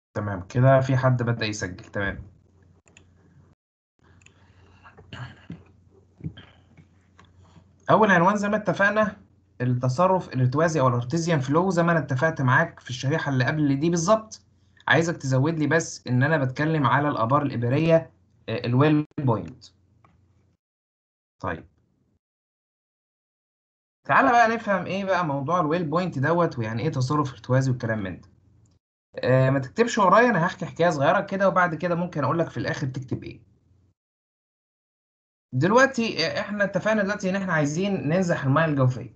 تمام كده في حد بدأ يسجل تمام أول عنوان زي ما اتفقنا التصرف الارتوازي أو الارتيزيان فلو زي ما أنا اتفقت معاك في الشريحة اللي قبل اللي دي بالظبط عايزك تزود لي بس إن أنا بتكلم على الآبار الإبرية الويل بوينت طيب تعالى بقى نفهم إيه بقى موضوع الويل بوينت دوت ويعني إيه تصرف ارتوازي والكلام من ده آه ما تكتبش ورايا انا هحكي حكايه صغيره كده وبعد كده ممكن اقول لك في الاخر تكتب ايه دلوقتي احنا اتفقنا دلوقتي ان احنا عايزين ننزح الميه الجوفيه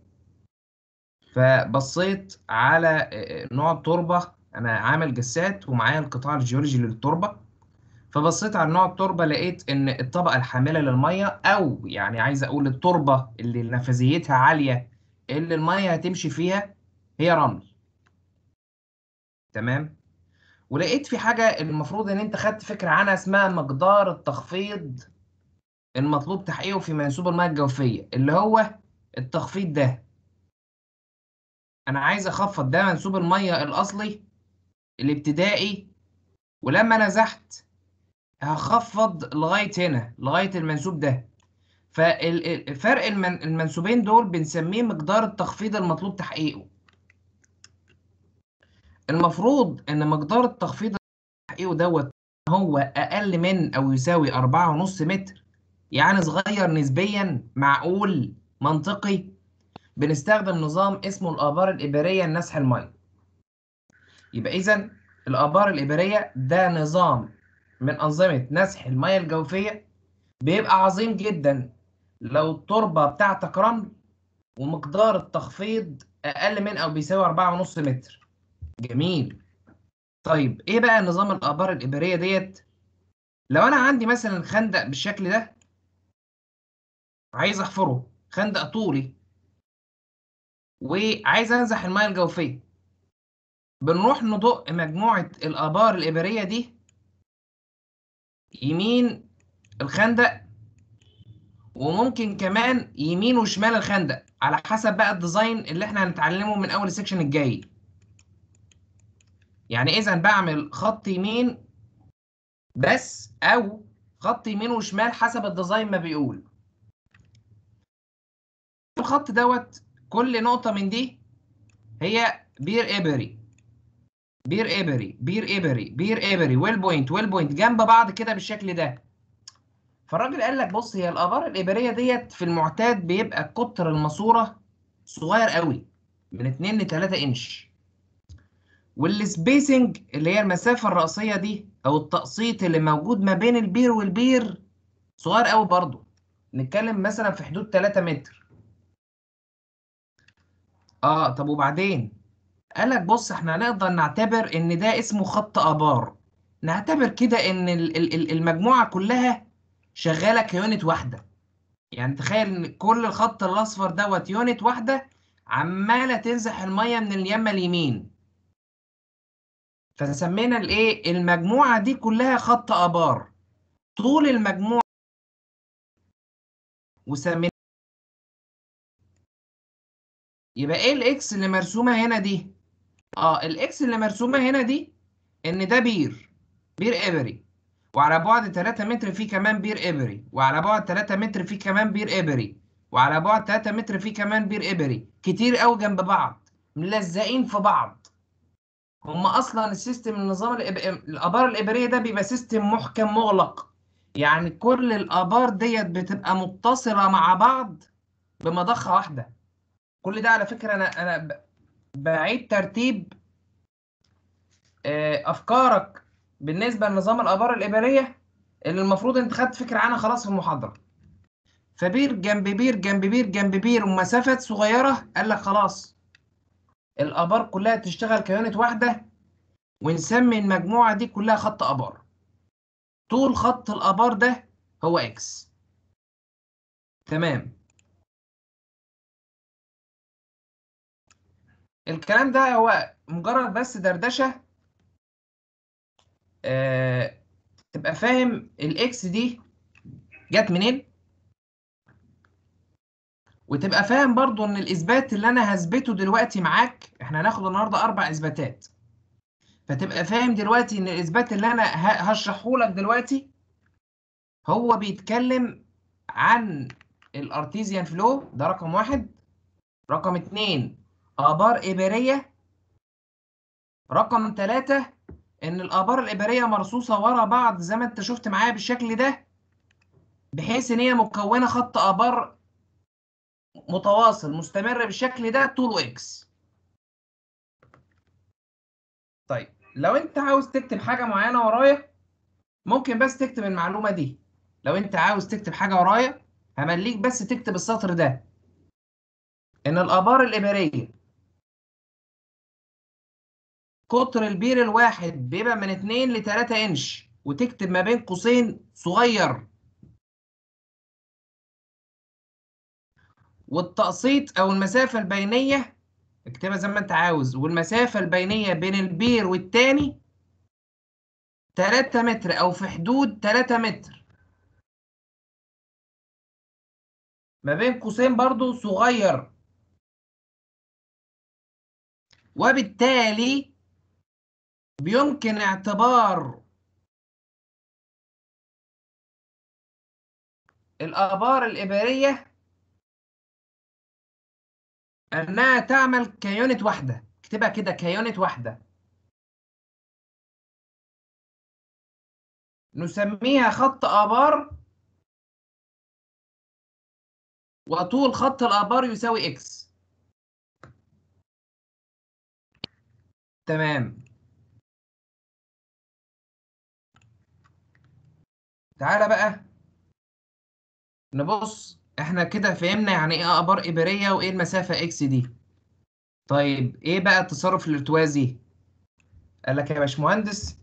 فبصيت على نوع التربه انا عامل جسات ومعايا القطاع الجيولوجي للتربه فبصيت على نوع التربه لقيت ان الطبقه الحامله للميه او يعني عايز اقول التربه اللي نفاذيتها عاليه اللي الميه هتمشي فيها هي رمل تمام ولقيت في حاجة المفروض إن أنت خدت فكرة عنها اسمها مقدار التخفيض المطلوب تحقيقه في منسوب المياه الجوفية اللي هو التخفيض ده أنا عايز أخفض ده منسوب المياه الأصلي الابتدائي ولما نزحت هخفض لغاية هنا لغاية المنسوب ده فالفرق المنسوبين دول بنسميه مقدار التخفيض المطلوب تحقيقه المفروض ان مقدار التخفيض تحقيقه دوت هو اقل من او يساوي أربعة ونص متر يعني صغير نسبيا معقول منطقي بنستخدم نظام اسمه الابار الابريه لنسح الميه يبقى اذا الابار الابريه ده نظام من انظمه نسح الميه الجوفيه بيبقى عظيم جدا لو التربه بتاعتك رمل ومقدار التخفيض اقل من او بيساوي أربعة ونص متر جميل طيب ايه بقى نظام الابار الابريه ديت لو انا عندي مثلا خندق بالشكل ده عايز احفره خندق طولي وعايز انزح الميه الجوفيه بنروح ندق مجموعه الابار الابريه دي يمين الخندق وممكن كمان يمين وشمال الخندق على حسب بقى الديزاين اللي احنا هنتعلمه من اول السكشن الجاي يعني اذا بعمل خط يمين بس او خط يمين وشمال حسب الديزاين ما بيقول الخط دوت كل نقطة من دي هي بير ابري بير ابري بير ابري بير ابري ويل بوينت ويل بوينت جنب بعض كده بالشكل ده فالراجل قال لك بص هي الابار الابريه ديت في المعتاد بيبقى قطر الماسوره صغير قوي من 2 ل 3 انش والسبيسنج اللي هي المسافة الرأسية دي أو التقسيط اللي موجود ما بين البير والبير صغير قوي برضه نتكلم مثلا في حدود 3 متر اه طب وبعدين قال لك بص احنا هنقدر نعتبر ان ده اسمه خط ابار نعتبر كده ان المجموعة كلها شغالة كيونت واحدة يعني تخيل ان كل الخط الاصفر دوت يونت واحدة عمالة تنزح المية من اليمة اليمين فسمينا الايه المجموعه دي كلها خط ابار طول المجموعه وسمينا يبقى ايه الاكس اللي مرسومه هنا دي اه الاكس اللي مرسومه هنا دي ان ده بير بير ابري وعلى بعد 3 متر فيه كمان بير ابري وعلى بعد 3 متر فيه كمان بير ابري وعلى بعد 3 متر فيه كمان بير ابري كتير قوي جنب بعض ملزقين في بعض هم اصلا السيستم النظام الابار الابريه ده بيبقى سيستم محكم مغلق يعني كل الابار ديت بتبقى متصله مع بعض بمضخه واحده كل ده على فكره انا انا بعيد ترتيب افكارك بالنسبه لنظام الابار الابريه اللي المفروض انت خدت فكره عنها خلاص في المحاضره فبير جنب بير جنب بير جنب بير ومسافات صغيره قال لك خلاص الابار كلها تشتغل كيونت واحده ونسمي المجموعه دي كلها خط ابار طول خط الابار ده هو اكس تمام الكلام ده هو مجرد بس دردشه آه تبقى فاهم الاكس دي جت منين وتبقى فاهم برضو ان الاثبات اللي انا هثبته دلوقتي معاك احنا هناخد النهارده اربع اثباتات فتبقى فاهم دلوقتي ان الاثبات اللي انا ه- هشرحه لك دلوقتي هو بيتكلم عن الارتيزيان فلو ده رقم واحد رقم اتنين ابار اباريه رقم ثلاثة ان الابار الاباريه مرصوصه ورا بعض زي ما انت شفت معايا بالشكل ده بحيث ان هي مكونه خط ابار متواصل مستمر بالشكل ده طوله اكس طيب لو انت عاوز تكتب حاجه معينه ورايا ممكن بس تكتب المعلومه دي لو انت عاوز تكتب حاجه ورايا همليك بس تكتب السطر ده ان الابار الاباريه قطر البير الواحد بيبقى من 2 ل 3 انش وتكتب ما بين قوسين صغير والتقسيط او المسافه البينيه اكتبها زي ما انت عاوز والمسافه البينيه بين البير والتاني 3 متر او في حدود 3 متر ما بين قوسين برضو صغير وبالتالي بيمكن اعتبار الآبار الإبارية أنها تعمل كيونت واحدة اكتبها كده كيونت واحدة نسميها خط آبار وطول خط الآبار يساوي إكس تمام تعالى بقى نبص احنا كده فهمنا يعني ايه آبار إبارية وايه المسافة إكس دي طيب ايه بقى التصرف الارتوازي قال لك يا باشمهندس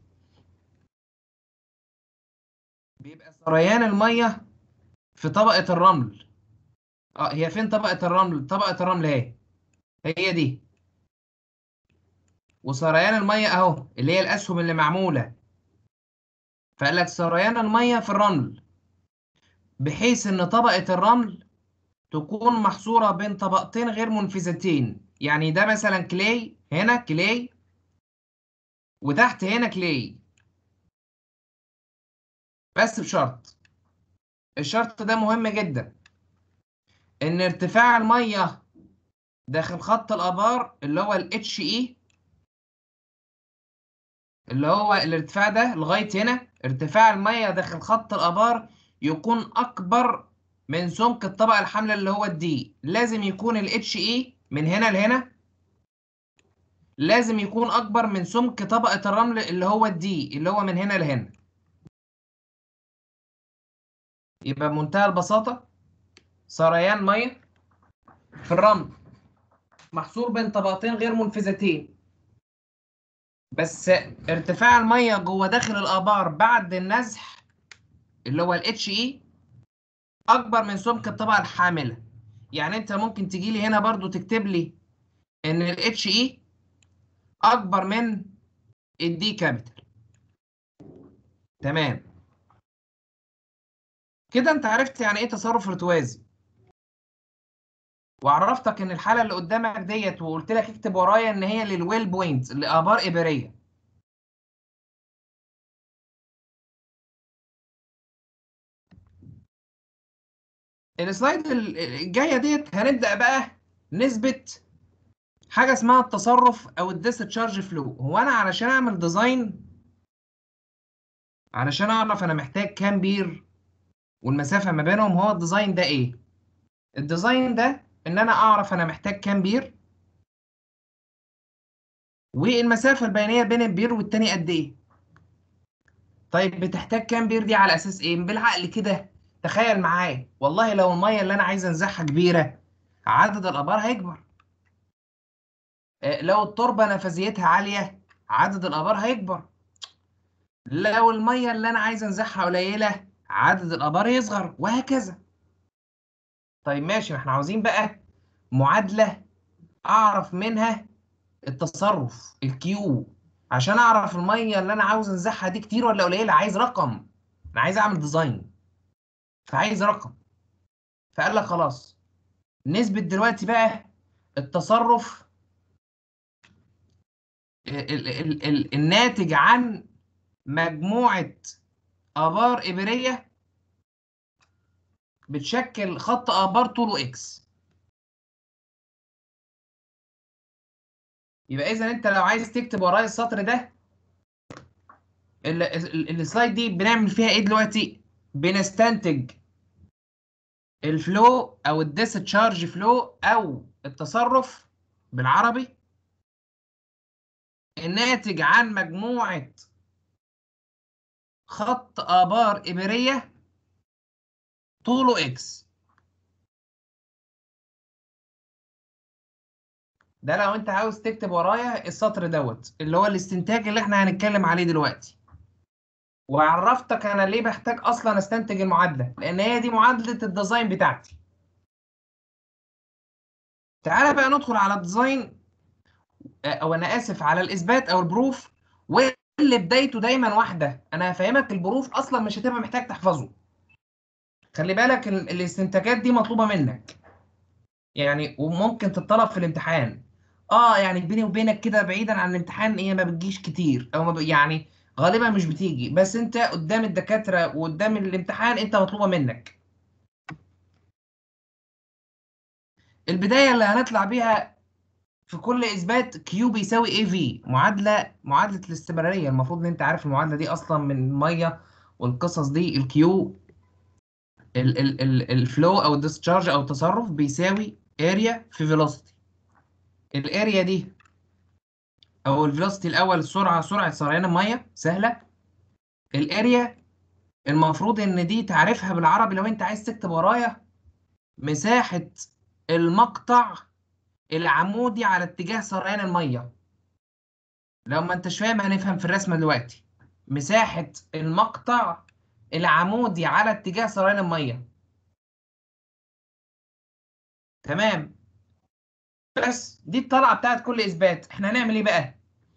بيبقى سريان المية في طبقة الرمل اه هي فين طبقة الرمل طبقة الرمل اهي هي دي وسريان المية اهو اللي هي الاسهم اللي معمولة فقال لك سريان المية في الرمل بحيث ان طبقة الرمل تكون محصورة بين طبقتين غير منفذتين يعني ده مثلا كلي هنا كلي وتحت هنا كلي بس بشرط الشرط ده مهم جدا ان ارتفاع المية داخل خط الابار اللي هو ال HE اللي هو الارتفاع ده لغاية هنا ارتفاع المية داخل خط الابار يكون اكبر من سمك الطبقة الحاملة اللي هو الدي لازم يكون ال HE من هنا لهنا لازم يكون اكبر من سمك طبقة الرمل اللي هو الدي اللي هو من هنا لهنا يبقى بمنتهى البساطة سريان مية في الرمل محصور بين طبقتين غير منفذتين بس ارتفاع المية جوه داخل الآبار بعد النزح اللي هو ال HE أكبر من سمك الطبقة الحاملة يعني أنت ممكن تجي لي هنا برضو تكتب لي إن ال HE أكبر من الدي كابيتال تمام كده أنت عرفت يعني إيه تصرف ارتوازي وعرفتك ان الحاله اللي قدامك ديت وقلت لك اكتب ورايا ان هي للويل بوينت لابار اباريه السلايد ال- الجايه ديت هنبدا بقى نثبت حاجه اسمها التصرف او الديسشارج فلو هو انا علشان اعمل ديزاين علشان اعرف انا محتاج كام بير والمسافه ما بينهم هو الديزاين ده ايه الديزاين ده ان انا اعرف انا محتاج كام بير والمسافه البينيه بين البير والتاني قد ايه طيب بتحتاج كام بير دي على اساس ايه بالعقل كده تخيل معايا والله لو الميه اللي انا عايز انزعها كبيره عدد الابار هيكبر آه، لو التربه نفاذيتها عاليه عدد الابار هيكبر لو الميه اللي انا عايز انزعها قليله عدد الابار يصغر وهكذا طيب ماشي احنا عاوزين بقى معادله اعرف منها التصرف الكيو عشان اعرف الميه اللي انا عاوز انزعها دي كتير ولا قليله عايز رقم انا عايز اعمل ديزاين فعايز رقم فقال لك خلاص نثبت دلوقتي بقى التصرف ال ال ال الناتج عن مجموعة آبار إبرية بتشكل خط آبار طوله إكس يبقى إذا أنت لو عايز تكتب ورايا السطر ده ال- ال- السلايد دي بنعمل فيها إيه دلوقتي؟ بنستنتج الفلو أو الديسشارج فلو أو التصرف بالعربي الناتج عن مجموعة خط آبار إبرية طوله إكس ده لو أنت عاوز تكتب ورايا السطر دوت اللي هو الاستنتاج اللي إحنا هنتكلم عليه دلوقتي وعرفتك أنا ليه بحتاج أصلا أستنتج المعادلة لأن هي دي معادلة الديزاين بتاعتي تعالى بقى ندخل على الديزاين او انا اسف على الاثبات او البروف واللي بدايته دايما واحده انا هفهمك البروف اصلا مش هتبقى محتاج تحفظه خلي بالك ال- الاستنتاجات دي مطلوبه منك يعني وممكن تتطلب في الامتحان اه يعني بيني وبينك كده بعيدا عن الامتحان هي ما بتجيش كتير او ما ب... يعني غالبا مش بتيجي بس انت قدام الدكاتره وقدام الامتحان انت مطلوبه منك البدايه اللي هنطلع بيها في كل اثبات كيو بيساوي اي في معادله معادله الاستمراريه المفروض ان انت عارف المعادله دي اصلا من الميه والقصص دي الكيو ال ال ال الفلو او الديسشارج او التصرف بيساوي اريا في فيلوسيتي الاريا دي او الفيلوسيتي الاول السرعه سرعه سريان الميه سهله الاريا المفروض ان دي تعرفها بالعربي لو انت عايز تكتب ورايا مساحه المقطع العمودي على اتجاه سريان الميه لو ما انتش فاهم هنفهم في الرسمه دلوقتي مساحه المقطع العمودي على اتجاه سريان الميه تمام بس دي الطلعه بتاعت كل اثبات احنا هنعمل ايه بقى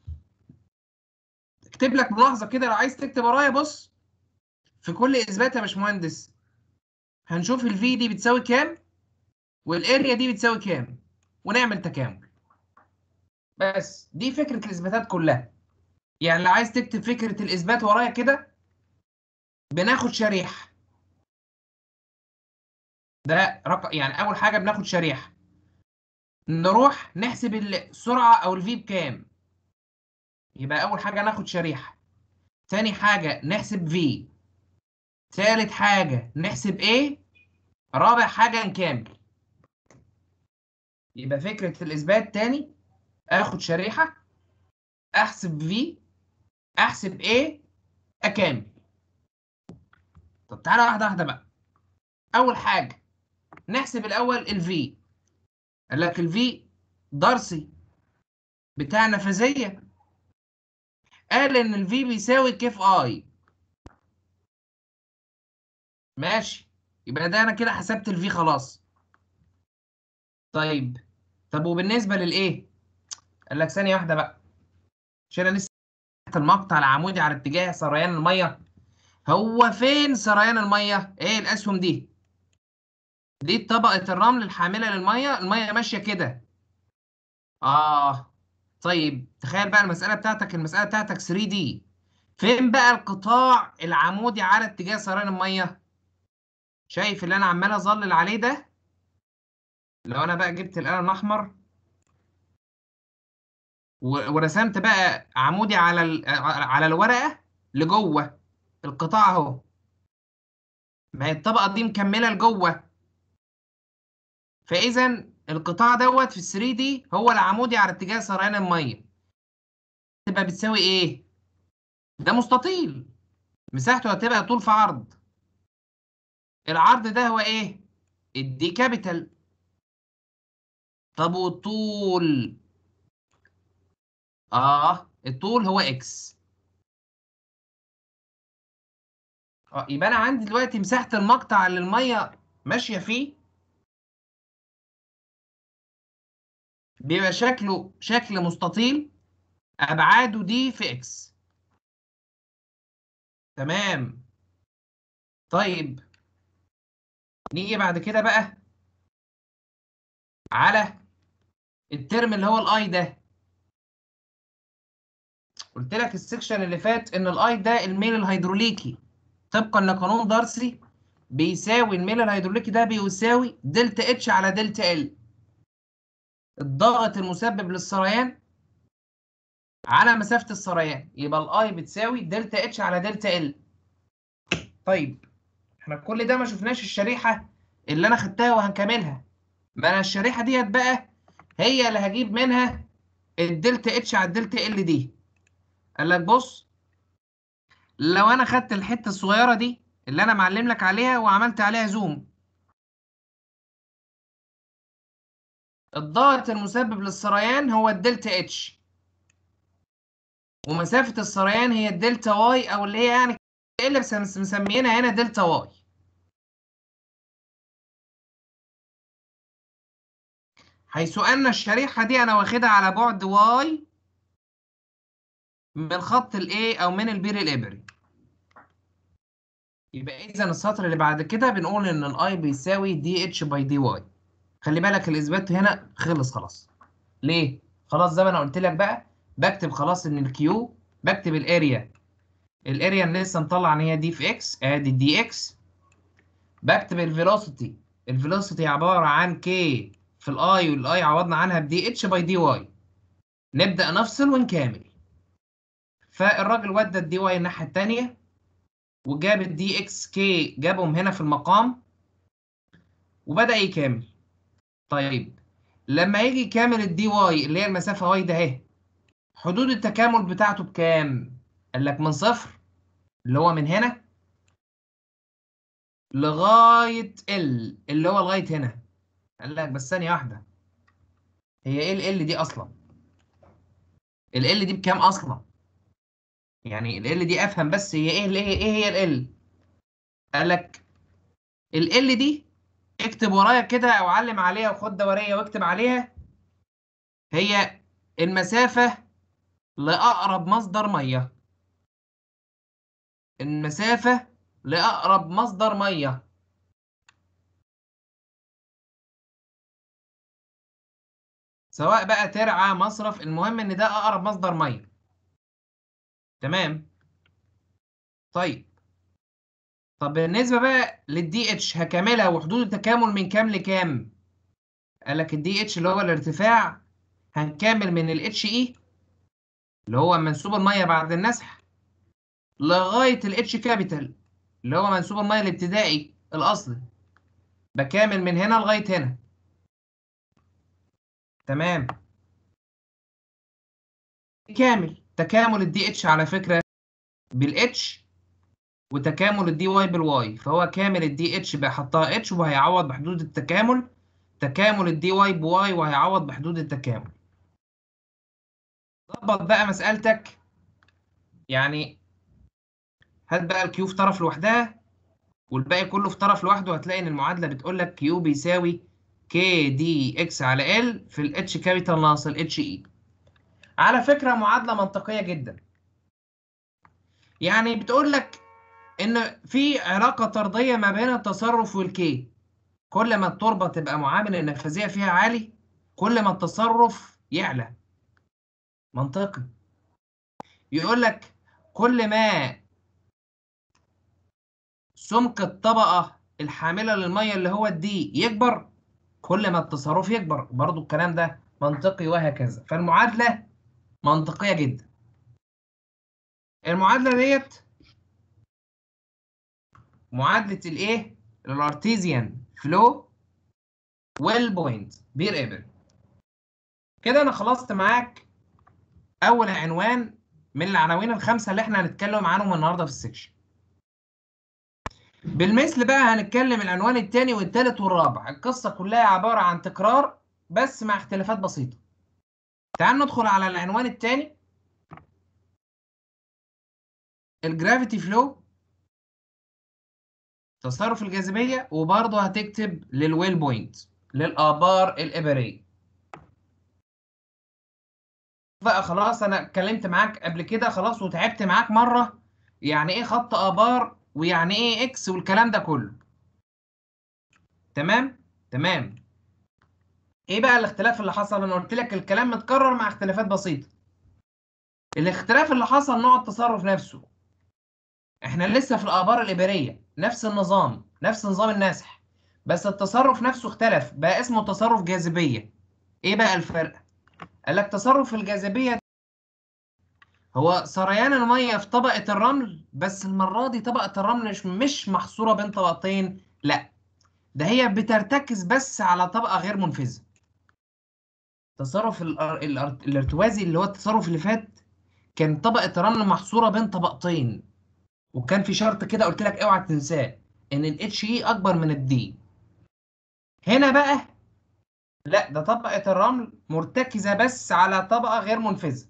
اكتب لك ملاحظه كده لو عايز تكتب ورايا بص في كل اثبات يا باشمهندس هنشوف الفي دي بتساوي كام والاريا دي بتساوي كام ونعمل تكامل بس دي فكره الاثباتات كلها يعني لو عايز تكتب فكره الاثبات ورايا كده بناخد شريحه ده رقم يعني اول حاجه بناخد شريحه نروح نحسب السرعه او الفي بكام يبقى اول حاجه ناخد شريحه تاني حاجه نحسب في تالت حاجه نحسب ايه رابع حاجه نكامل يبقى فكره الاثبات تاني اخد شريحه احسب في احسب ايه اكامل طب تعالى واحده واحده بقى اول حاجه نحسب الاول الفي قال لك الفي درسي بتاع نفاذيه قال ان الفي بيساوي كيف اي ماشي يبقى ده انا كده حسبت الفي خلاص طيب طب وبالنسبه للايه قال لك ثانيه واحده بقى عشان انا لسه تحت المقطع العمودي على اتجاه سريان الميه هو فين سريان الميه ايه الاسهم دي دي طبقه الرمل الحامله للميه الميه ماشيه كده اه طيب تخيل بقى المساله بتاعتك المساله بتاعتك 3 دي فين بقى القطاع العمودي على اتجاه سريان الميه شايف اللي انا عمال اظلل عليه ده لو انا بقى جبت القلم الاحمر و- ورسمت بقى عمودي على ال- على الورقه لجوه القطاع اهو ما هي الطبقه دي مكمله لجوه فاذا القطاع دوت في ال 3 دي هو العمودي على اتجاه سريان الميه تبقى بتساوي ايه ده مستطيل مساحته هتبقى طول في عرض العرض ده هو ايه الدي كابيتال طب والطول اه الطول هو اكس اه يبقى انا عندي دلوقتي مساحه المقطع اللي الميه ماشيه فيه بيبقى شكله شكل مستطيل ابعاده دي في اكس تمام طيب نيجي بعد كده بقى على الترم اللي هو الاي ده قلت لك السكشن اللي فات ان الاي ده الميل الهيدروليكي طبقا لقانون دارسي بيساوي الميل الهيدروليكي ده بيساوي دلتا اتش على دلتا ال الضغط المسبب للسريان على مسافة السريان يبقى الاي بتساوي دلتا اتش على دلتا ال طيب احنا كل ده ما شفناش الشريحة اللي انا خدتها وهنكملها ما انا الشريحة ديت بقى هي اللي هجيب منها الدلتا اتش على الدلتا ال دي قال لك بص لو انا خدت الحتة الصغيرة دي اللي انا معلم لك عليها وعملت عليها زوم الضغط المسبب للسريان هو الدلتا اتش ومسافة السريان هي الدلتا واي او اللي هي يعني اللي مسميينها هنا دلتا واي حيث ان الشريحة دي انا واخدها على بعد واي من خط الايه او من البير الابري يبقى اذا السطر اللي بعد كده بنقول ان الاي بيساوي دي اتش باي دي واي خلي بالك الاثبات هنا خلص خلاص ليه خلاص زي ما انا قلت لك بقى بكتب خلاص ان الكيو بكتب الاريا الاريا اللي لسه مطلع ان هي دي في اكس ادي دي اكس بكتب الفيلوسيتي الفيلوسيتي عباره عن كي في الاي والاي عوضنا عنها بدي اتش باي دي واي نبدا نفصل ونكمل فالراجل ودى الدي واي الناحيه الثانيه وجاب الدي اكس كي جابهم هنا في المقام وبدا يكمل طيب لما يجي يكامل الدي واي اللي هي المسافه واي ده اهي حدود التكامل بتاعته بكام قال لك من صفر اللي هو من هنا لغايه ال اللي هو لغايه هنا قال لك بس ثانيه واحده هي ايه ال دي اصلا ال دي بكام اصلا يعني ال دي افهم بس هي ايه ايه ايه هي ال قال لك ال دي اكتب ورايا كده او علم عليها وخد دوريه واكتب عليها هي المسافه لاقرب مصدر ميه المسافه لاقرب مصدر ميه سواء بقى ترعه مصرف المهم ان ده اقرب مصدر ميه تمام طيب طب بالنسبه بقى للدي اتش هكملها وحدود التكامل من كام لكام قال لك الدي اتش اللي هو الارتفاع هنكمل من الاتش اي اللي هو منسوب الميه بعد النسح لغايه الاتش كابيتال اللي هو منسوب الميه الابتدائي الاصلي بكامل من هنا لغايه هنا تمام كامل تكامل الدي اتش على فكره بالاتش وتكامل الدي واي بالواي فهو كامل الدي اتش بحطها اتش وهيعوض بحدود التكامل تكامل الدي واي بواي وهيعوض بحدود التكامل ظبط بقى مسألتك يعني هات بقى الكيو في طرف لوحدها والباقي كله في طرف لوحده هتلاقي ان المعادله بتقول لك كيو بيساوي كي دي اكس على ال في الاتش كابيتال ناقص الاتش اي على فكره معادله منطقيه جدا يعني بتقول لك ان في علاقه طرديه ما بين التصرف والكي كل ما التربه تبقى معامل النفاذيه فيها عالي كل ما التصرف يعلى منطقي يقول لك كل ما سمك الطبقه الحامله للميه اللي هو الدي يكبر كل ما التصرف يكبر برضو الكلام ده منطقي وهكذا فالمعادله منطقيه جدا المعادله ديت معادله الايه الارتيزيان فلو ويل بوينت بير ايبل كده انا خلصت معاك اول عنوان من العناوين الخمسه اللي احنا هنتكلم عنهم النهارده في السكشن بالمثل بقى هنتكلم العنوان الثاني والثالث والرابع القصه كلها عباره عن تكرار بس مع اختلافات بسيطه تعال ندخل على العنوان الثاني الجرافيتي فلو تصرف الجاذبية وبرضه هتكتب للويل بوينت للآبار الإبرية بقى خلاص أنا اتكلمت معاك قبل كده خلاص وتعبت معاك مرة يعني إيه خط آبار ويعني إيه إكس والكلام ده كله تمام تمام إيه بقى الاختلاف اللي حصل أنا قلت لك الكلام متكرر مع اختلافات بسيطة الاختلاف اللي حصل نوع التصرف نفسه احنا لسه في الآبار الإبرية نفس النظام نفس نظام النسح بس التصرف نفسه اختلف بقى اسمه تصرف جاذبية ايه بقى الفرق قال لك تصرف الجاذبية هو سريان المية في طبقة الرمل بس المرة دي طبقة الرمل مش مش محصورة بين طبقتين لا ده هي بترتكز بس على طبقة غير منفذة تصرف الار- الار- الارتوازي اللي هو التصرف اللي فات كان طبقة الرمل محصورة بين طبقتين وكان في شرط كده قلت لك اوعى تنساه ان الاتش اي اكبر من الدي هنا بقى لا ده طبقة الرمل مرتكزة بس على طبقة غير منفذة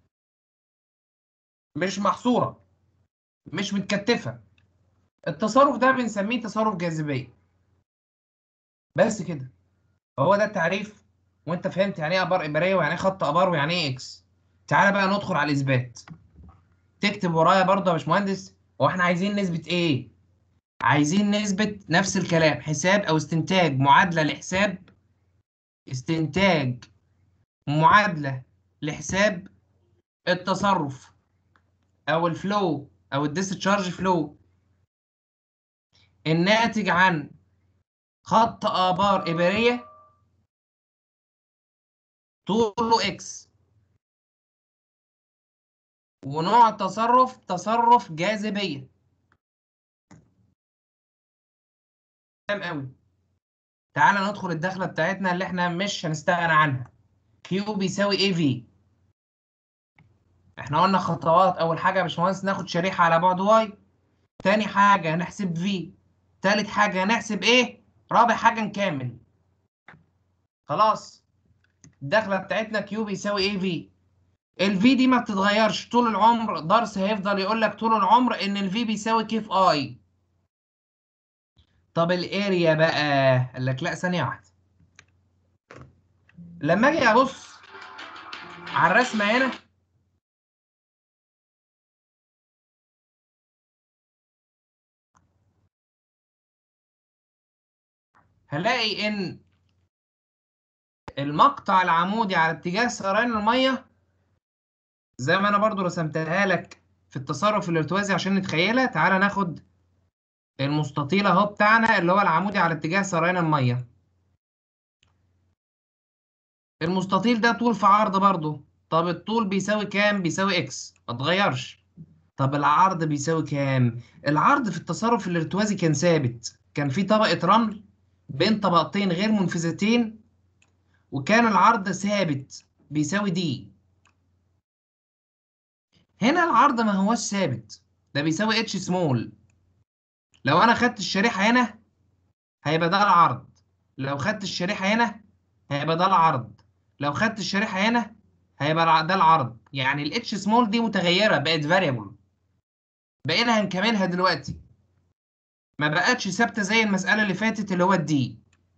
مش محصورة مش متكتفة التصرف ده بنسميه تصرف جاذبية بس كده هو ده التعريف وانت فهمت يعني ايه ابار ابريه ويعني ايه خط ابار ويعني ايه اكس تعالى بقى ندخل على الاثبات تكتب ورايا برضه يا باشمهندس هو احنا عايزين نثبت ايه عايزين نثبت نفس الكلام حساب او استنتاج معادله لحساب استنتاج معادله لحساب التصرف او الفلو او الديسشارج فلو الناتج عن خط ابار ابريه طوله اكس ونوع التصرف تصرف جاذبيه تمام قوي تعالى ندخل الدخله بتاعتنا اللي احنا مش هنستغنى عنها كيو بيساوي اي في احنا قلنا خطوات اول حاجه يا باشمهندس ناخد شريحه على بعد واي تاني حاجه هنحسب في تالت حاجه هنحسب ايه رابع حاجه نكمل خلاص الدخله بتاعتنا كيو بيساوي اي في الفي دي ما بتتغيرش طول العمر درس هيفضل يقول لك طول العمر ان الفي بيساوي كيف اي طب الاريا بقى قال لك لا ثانيه واحده لما اجي ابص على الرسمه هنا هلاقي ان المقطع العمودي على اتجاه سريان الميه زي ما انا برضو رسمتها لك في التصرف الارتوازي عشان نتخيلها تعالى ناخد المستطيل اهو بتاعنا اللي هو العمودي على اتجاه سريان الميه المستطيل ده طول في عرض برضو طب الطول بيساوي كام بيساوي اكس ما اتغيرش طب العرض بيساوي كام العرض في التصرف الارتوازي كان ثابت كان في طبقة رمل بين طبقتين غير منفذتين وكان العرض ثابت بيساوي دي هنا العرض ما هوش ثابت ده بيساوي اتش سمول لو انا خدت الشريحة هنا هيبقى ده العرض لو خدت الشريحة هنا هيبقى ده العرض لو خدت الشريحة هنا هيبقى ده العرض يعني الاتش سمول دي متغيرة بقت فاريبل بقينا هنكملها دلوقتي ما بقتش ثابتة زي المسألة اللي فاتت اللي هو الدي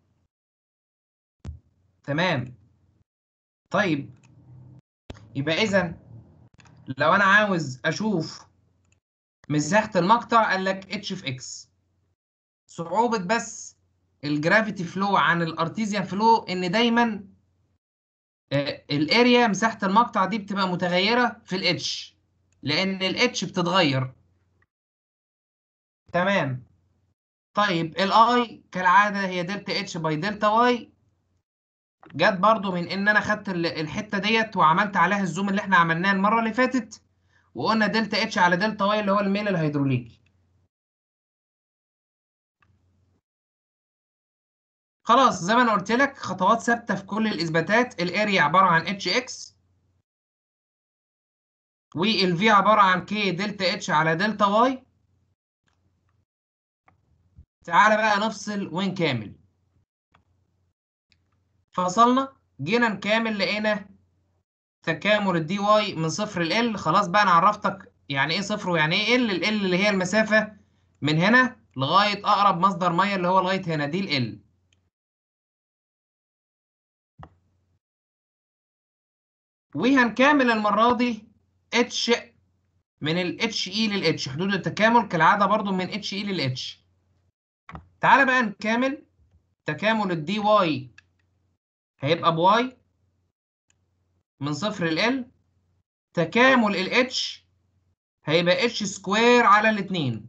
تمام طيب يبقى إذا لو أنا عاوز أشوف مساحة المقطع قال لك اتش في اكس صعوبة بس الجرافيتي فلو عن الارتيزيان فلو ان دايما الاريا مساحة المقطع دي بتبقى متغيرة في الاتش لان الاتش بتتغير تمام طيب الاي كالعادة هي دلتا اتش باي دلتا واي جت برضو من ان انا خدت الحتة ديت وعملت عليها الزوم اللي احنا عملناه المرة اللي فاتت وقلنا دلتا اتش على دلتا واي اللي هو الميل الهيدروليكي خلاص زي ما انا قلت لك خطوات ثابته في كل الاثباتات الاريا عباره عن اتش اكس والفي عباره عن كي دلتا اتش على دلتا واي تعالى بقى نفصل ونكامل فصلنا جينا نكامل لقينا تكامل الدي واي من صفر ل ال خلاص بقى انا عرفتك يعني ايه صفر ويعني ايه ال ال اللي هي المسافه من هنا لغايه اقرب مصدر ميه اللي هو لغايه هنا دي ال وهنكمل المرة دي اتش من ال اتش اي لل اتش حدود التكامل كالعادة برضو من اتش اي لل اتش تعالى بقى نكمل تكامل الدي واي هيبقى بواي من صفر ل ال تكامل ال H هيبقى H سكوير على الاتنين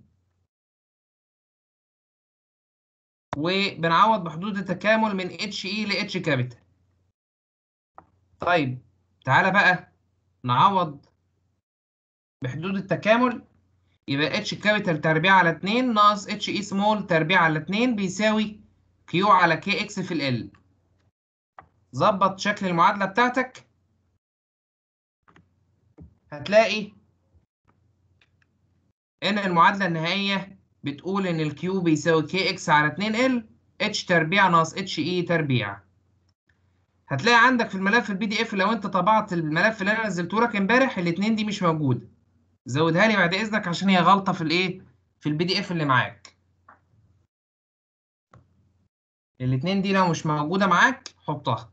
وبنعوض بحدود التكامل من اتش اي ل اتش كابيتال طيب تعالى بقى نعوض بحدود التكامل يبقى اتش كابيتال تربيع على 2 ناقص اتش اي سمول تربيع على 2 بيساوي كيو على كي اكس في ال ظبط شكل المعادلة بتاعتك هتلاقي ان المعادلة النهائية بتقول ان الكيو بيساوي كي اكس على 2 ال اتش تربيع ناقص اتش اي تربيع هتلاقي عندك في الملف البي دي اف لو انت طبعت الملف اللي انا نزلته لك امبارح الاثنين دي مش موجوده زودها لي بعد اذنك عشان هي غلطه في الايه في البي دي اف اللي معاك الاثنين دي لو مش موجوده معاك حطها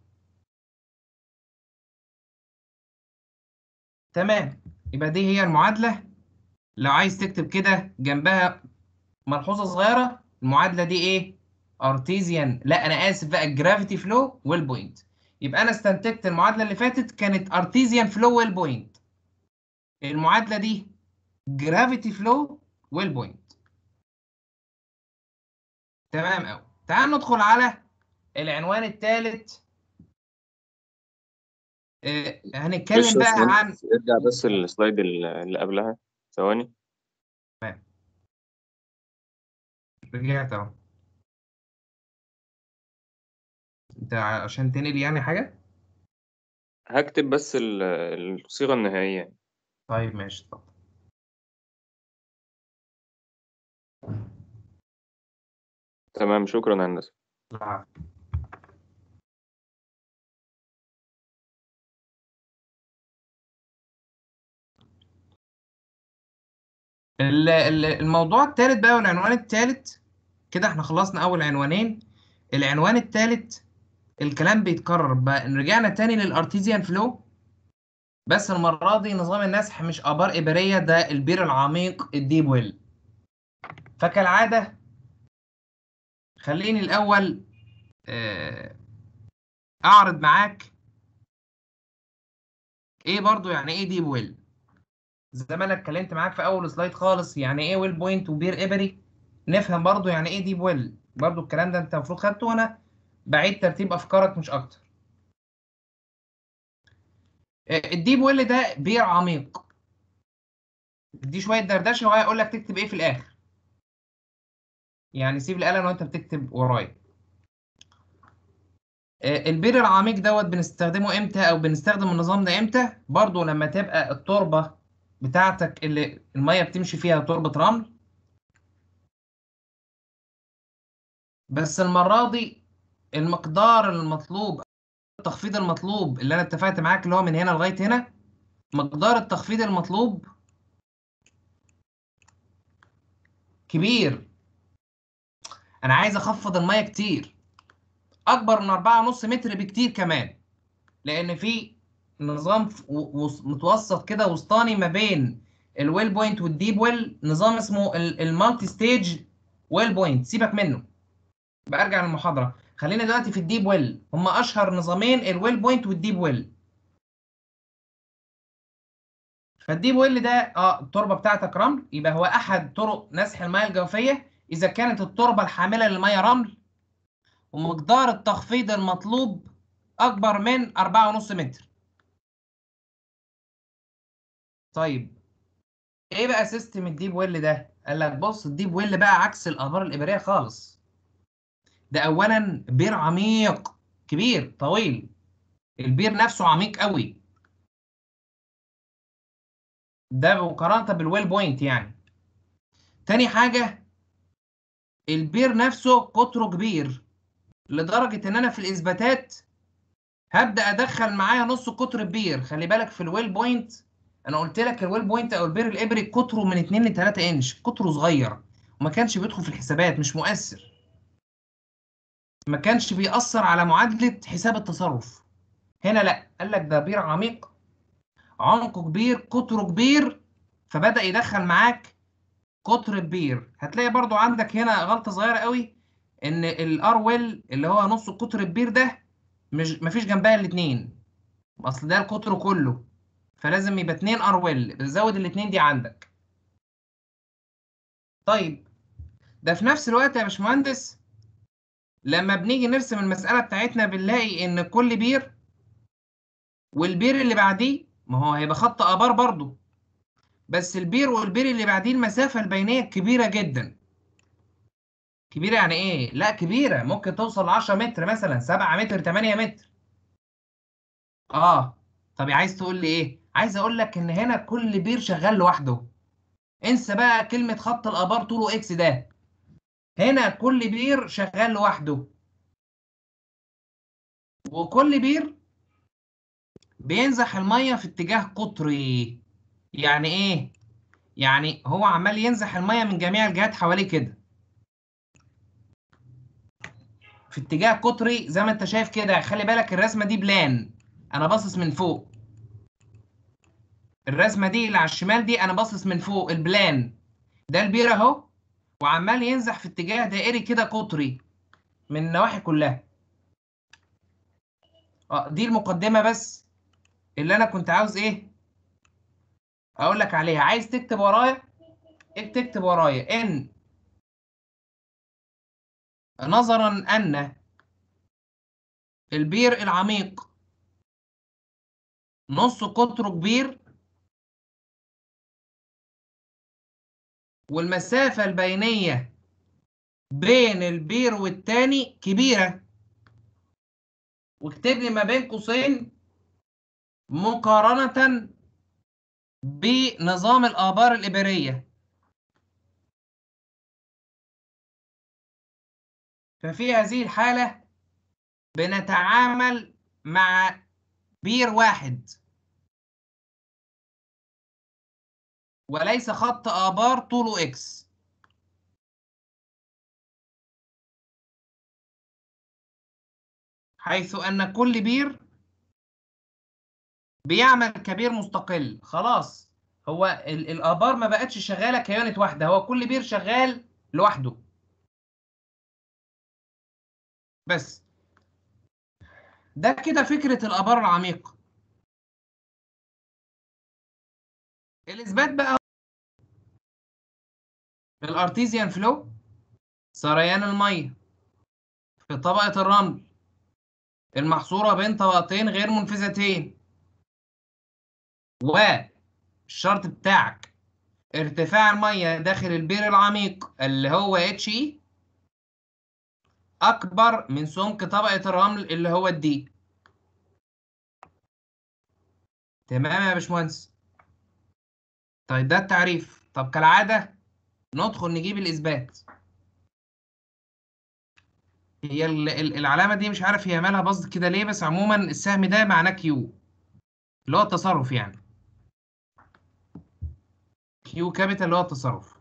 تمام يبقى دي هي المعادله لو عايز تكتب كده جنبها ملحوظه صغيره المعادله دي ايه ارتيزيان لا انا اسف بقى الجرافيتي فلو والبوينت يبقى انا استنتجت المعادله اللي فاتت كانت ارتيزيان فلو والبوينت المعادله دي جرافيتي فلو والبوينت تمام قوي تعال ندخل على العنوان الثالث آه هنتكلم بقى عن ارجع بس السلايد اللي قبلها ثواني تمام رجعت اهو انت عشان تنقل يعني حاجه هكتب بس ال- الصيغة النهائية طيب ماشي اتفضل تمام شكرا يا هندسة العفو. ال- ال- الموضوع الثالث بقى والعنوان الثالث كده احنا خلصنا اول عنوانين العنوان الثالث الكلام بيتكرر بقى رجعنا تاني للارتيزيان فلو بس المرة دي نظام النسح مش آبار إبرية ده البير العميق الديب ويل فكالعادة خليني الأول آه، أعرض معاك إيه برضو يعني إيه ديب ويل زي ما أنا اتكلمت معاك في أول سلايد خالص يعني إيه ويل بوينت وبير إبري نفهم برضو يعني إيه ديب ويل برضو الكلام ده أنت المفروض خدته وأنا بعيد ترتيب أفكارك مش أكتر الديب ويل ده بير عميق دي شويه دردشه وهيقول لك تكتب ايه في الاخر يعني سيب القلم وانت بتكتب ورايا آه، البير العميق دوت بنستخدمه امتى او بنستخدم النظام ده امتى برضو لما تبقى التربه بتاعتك اللي الميه بتمشي فيها تربه رمل بس المره دي المقدار المطلوب التخفيض المطلوب اللي انا اتفقت معاك اللي هو من هنا لغايه هنا مقدار التخفيض المطلوب كبير انا عايز اخفض الميه كتير اكبر من 4.5 متر بكتير كمان لان في نظام ف- و- وس- متوسط كده وسطاني ما بين الويل بوينت والديب ويل نظام اسمه ال- المالتي ستيج ويل بوينت سيبك منه برجع للمحاضره خلينا دلوقتي في الديب ويل هما اشهر نظامين الويل بوينت والديب ويل فالديب ويل ده اه التربه بتاعتك رمل يبقى هو احد طرق نسح المياه الجوفيه اذا كانت التربه الحامله للميه رمل ومقدار التخفيض المطلوب اكبر من 4.5 متر طيب ايه بقى سيستم الديب ويل ده قال لك بص الديب ويل بقى عكس الابار الابريه خالص ده اولا بير عميق كبير طويل البير نفسه عميق قوي ده مقارنه بالويل بوينت يعني تاني حاجه البير نفسه قطره كبير لدرجه ان انا في الاثباتات هبدا ادخل معايا نص قطر البير خلي بالك في الويل بوينت انا قلت لك الويل بوينت او البير الابري قطره من 2 ل 3 انش قطره صغير وما كانش بيدخل في الحسابات مش مؤثر ما كانش بيأثر على معادلة حساب التصرف هنا لا قال لك ده بير عميق عمقه كبير قطره كبير فبدأ يدخل معاك قطر البير هتلاقي برضو عندك هنا غلطة صغيرة قوي ان الار ويل اللي هو نص قطر البير ده مش مفيش جنبها الاتنين اصل ده القطر كله فلازم يبقى 2 ار ويل بتزود الاثنين دي عندك طيب ده في نفس الوقت يا باشمهندس لما بنيجي نرسم المسألة بتاعتنا بنلاقي إن كل بير والبير اللي بعديه ما هو هيبقى خط آبار برضو بس البير والبير اللي بعديه المسافة البينية كبيرة جدا كبيرة يعني إيه؟ لا كبيرة ممكن توصل 10 متر مثلا 7 متر 8 متر آه طب عايز تقول لي إيه؟ عايز أقول لك إن هنا كل بير شغال لوحده انسى بقى كلمة خط الآبار طوله إكس ده هنا كل بير شغال لوحده وكل بير بينزح المية في اتجاه قطري يعني ايه؟ يعني هو عمال ينزح المية من جميع الجهات حواليه كده في اتجاه قطري زي ما انت شايف كده خلي بالك الرسمة دي بلان انا باصص من فوق الرسمة دي اللي على الشمال دي انا باصص من فوق البلان ده البير اهو وعمال ينزح في اتجاه دائري كده قطري من النواحي كلها اه دي المقدمة بس اللي انا كنت عاوز ايه اقول لك عليها عايز تكتب ورايا اكتب ورايا ان نظرا ان البير العميق نص قطره كبير والمسافة البينية بين البير والتاني كبيرة واكتب لي ما بين قوسين مقارنة بنظام الآبار الإبرية ففي هذه الحالة بنتعامل مع بير واحد وليس خط آبار طوله إكس حيث أن كل بير بيعمل كبير مستقل خلاص هو ال- الآبار ما بقتش شغالة كيونت واحدة هو كل بير شغال لوحده بس ده كده فكرة الآبار العميقة الإثبات بقى الارتيزيان فلو سريان الميه في طبقة الرمل المحصورة بين طبقتين غير منفذتين والشرط بتاعك ارتفاع المية داخل البير العميق اللي هو اتش اي أكبر من سمك طبقة الرمل اللي هو الدي تمام يا باشمهندس طيب ده التعريف طب كالعادة ندخل نجيب الإثبات هي ال- ال- العلامة دي مش عارف هي مالها باظت كده ليه بس عموما السهم ده معناه كيو اللي هو التصرف يعني كيو كابيتال اللي هو التصرف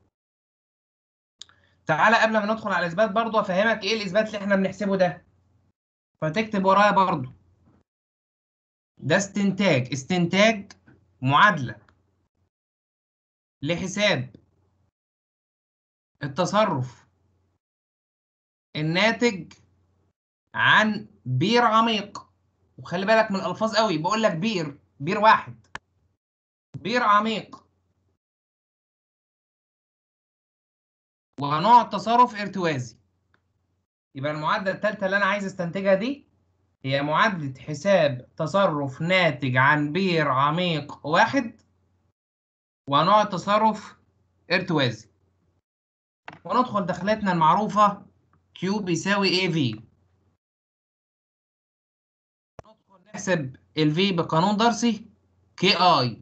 تعالى قبل ما ندخل على الإثبات برضو أفهمك إيه الإثبات اللي إحنا بنحسبه ده فتكتب ورايا برضو ده استنتاج استنتاج معادلة لحساب التصرف الناتج عن بير عميق وخلي بالك من الألفاظ قوي بقول لك بير بير واحد بير عميق ونوع التصرف ارتوازي يبقى المعادلة الثالثة اللي أنا عايز استنتجها دي هي معادلة حساب تصرف ناتج عن بير عميق واحد ونوع التصرف ارتوازي وندخل دخلتنا المعروفة Q بيساوي AV ندخل نحسب ال V بقانون دارسي KI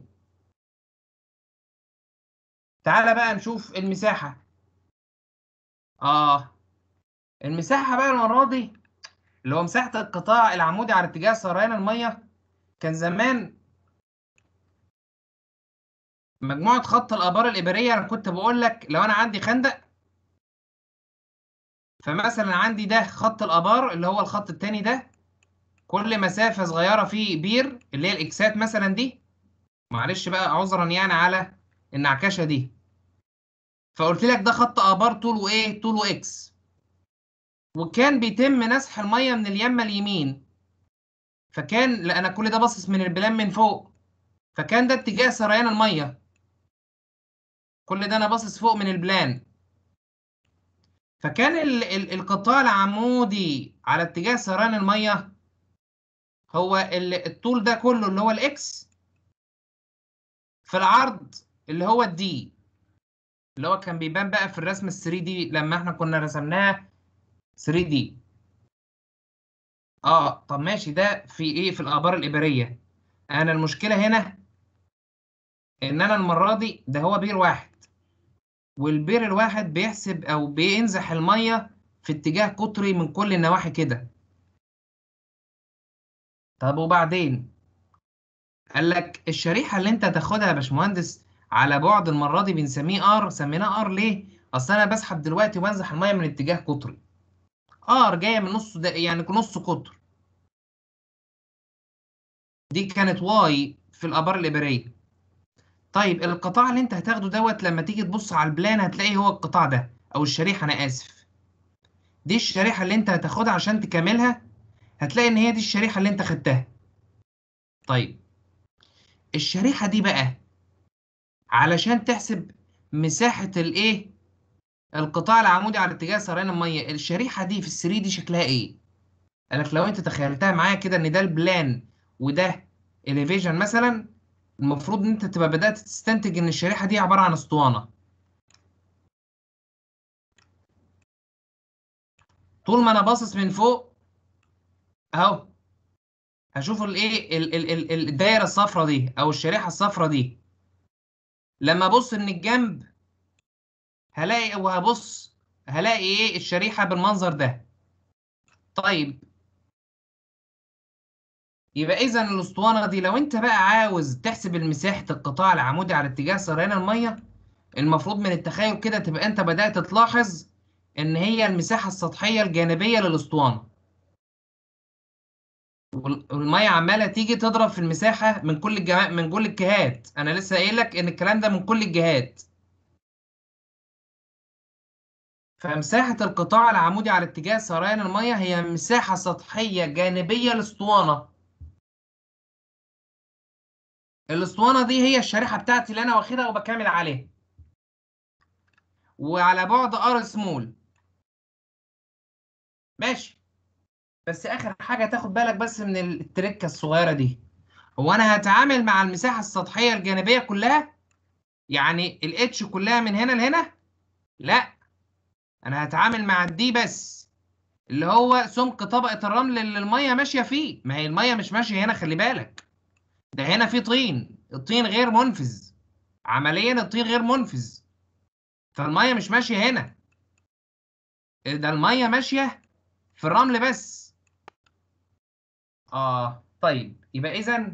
تعالى بقى نشوف المساحة آه المساحة بقى المرة دي اللي هو مساحة القطاع العمودي على اتجاه سريان المية كان زمان مجموعة خط الآبار الإبرية أنا كنت بقول لك لو أنا عندي خندق فمثلا عندي ده خط الآبار اللي هو الخط التاني ده كل مسافة صغيرة فيه بير اللي هي الإكسات مثلا دي معلش بقى عذرا يعني على النعكشة دي فقلت لك ده خط آبار طوله إيه؟ طوله إكس وكان بيتم نسح المية من اليمة اليمين فكان لا أنا كل ده باصص من البلان من فوق فكان ده اتجاه سريان الميه كل ده انا باصص فوق من البلان فكان ال ال القطاع العمودي على اتجاه سريان الميه هو ال- الطول ده كله اللي هو الاكس في العرض اللي هو الدي اللي هو كان بيبان بقى في الرسم ال 3 دي لما احنا كنا رسمناها 3 دي اه طب ماشي ده في ايه في الابار الابريه انا المشكله هنا ان انا المره دي ده هو بير واحد والبير الواحد بيحسب او بينزح الميه في اتجاه قطري من كل النواحي كده طب وبعدين قال لك الشريحه اللي انت هتاخدها يا باشمهندس على بعد المره دي بنسميه ار سميناه ار ليه اصل انا بسحب دلوقتي وانزح الميه من اتجاه قطري ار جايه من نص ده يعني نص قطر دي كانت واي في الابار الابريه طيب القطاع اللي انت هتاخده دوت لما تيجي تبص على البلان هتلاقي هو القطاع ده او الشريحه انا اسف دي الشريحه اللي انت هتاخدها عشان تكملها هتلاقي ان هي دي الشريحه اللي انت خدتها طيب الشريحه دي بقى علشان تحسب مساحه الايه القطاع العمودي على اتجاه سريان الميه الشريحه دي في ال 3 دي شكلها ايه قالك لو انت تخيلتها معايا كده ان ده البلان وده اليفيجن مثلا المفروض ان انت تبقى بدات تستنتج ان الشريحه دي عباره عن اسطوانه طول ما انا باصص من فوق اهو هشوف الايه ال- ال- ال- الدايره الصفراء دي او الشريحه الصفراء دي لما ابص من الجنب هلاقي وهبص هلاقي ايه الشريحه بالمنظر ده طيب يبقى اذا الاسطوانه دي لو انت بقى عاوز تحسب مساحه القطاع العمودي على اتجاه سريان الميه المفروض من التخيل كده تبقى انت بدات تلاحظ ان هي المساحه السطحيه الجانبيه للاسطوانه وال- والميه عماله تيجي تضرب في المساحه من كل الجهات من كل الجهات انا لسه قايل لك ان الكلام ده من كل الجهات فمساحه القطاع العمودي على اتجاه سريان الميه هي مساحه سطحيه جانبيه للاسطوانه الاسطوانه دي هي الشريحه بتاعتي اللي انا واخدها وبكمل عليها وعلى بعد ار سمول ماشي بس اخر حاجه تاخد بالك بس من التركه الصغيره دي هو انا هتعامل مع المساحه السطحيه الجانبيه كلها يعني الاتش كلها من هنا لهنا لا انا هتعامل مع الدي بس اللي هو سمك طبقه الرمل اللي الميه ماشيه فيه ما هي الميه مش ماشيه هنا خلي بالك ده هنا في طين الطين غير منفذ عمليا الطين غير منفذ فالميه مش ماشيه هنا ده الميه ماشيه في الرمل بس اه طيب يبقى اذا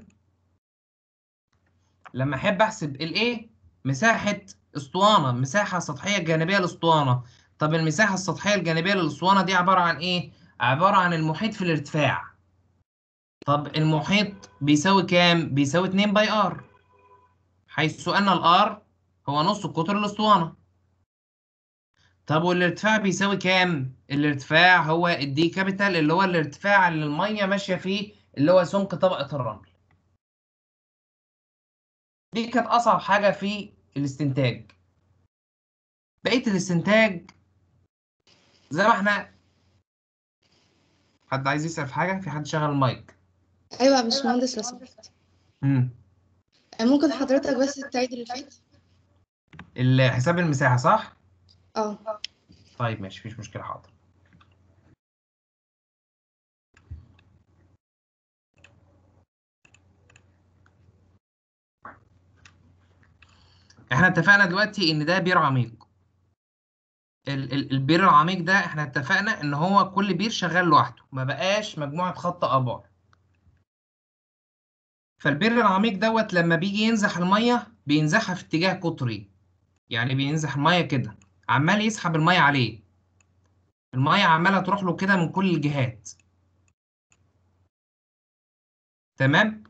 لما احب احسب الايه مساحه اسطوانه مساحه سطحيه جانبيه للاسطوانه طب المساحه السطحيه الجانبيه للاسطوانه دي عباره عن ايه عباره عن المحيط في الارتفاع طب المحيط بيساوي كام بيساوي 2 باي ار حيث ان الار هو نص قطر الاسطوانه طب والارتفاع بيساوي كام الارتفاع هو الدي كابيتال اللي هو الارتفاع اللي الميه ماشيه فيه اللي هو سمك طبقه الرمل دي كانت اصعب حاجه في الاستنتاج بقيه الاستنتاج زي ما احنا حد عايز يسأل في حاجه في حد شغل المايك ايوه يا باشمهندس لو سمحت امم ممكن حضرتك بس تعيد اللي فات ال- حساب المساحه صح اه طيب ماشي مفيش مشكله حاضر احنا اتفقنا دلوقتي ان ده بير عميق ال- ال- البير العميق ده احنا اتفقنا ان هو كل بير شغال لوحده ما بقاش مجموعه خط ابار فالبير العميق دوت لما بيجي ينزح الميه بينزحها في اتجاه قطري يعني بينزح الميه كده عمال يسحب الميه عليه الميه عماله تروح له كده من كل الجهات تمام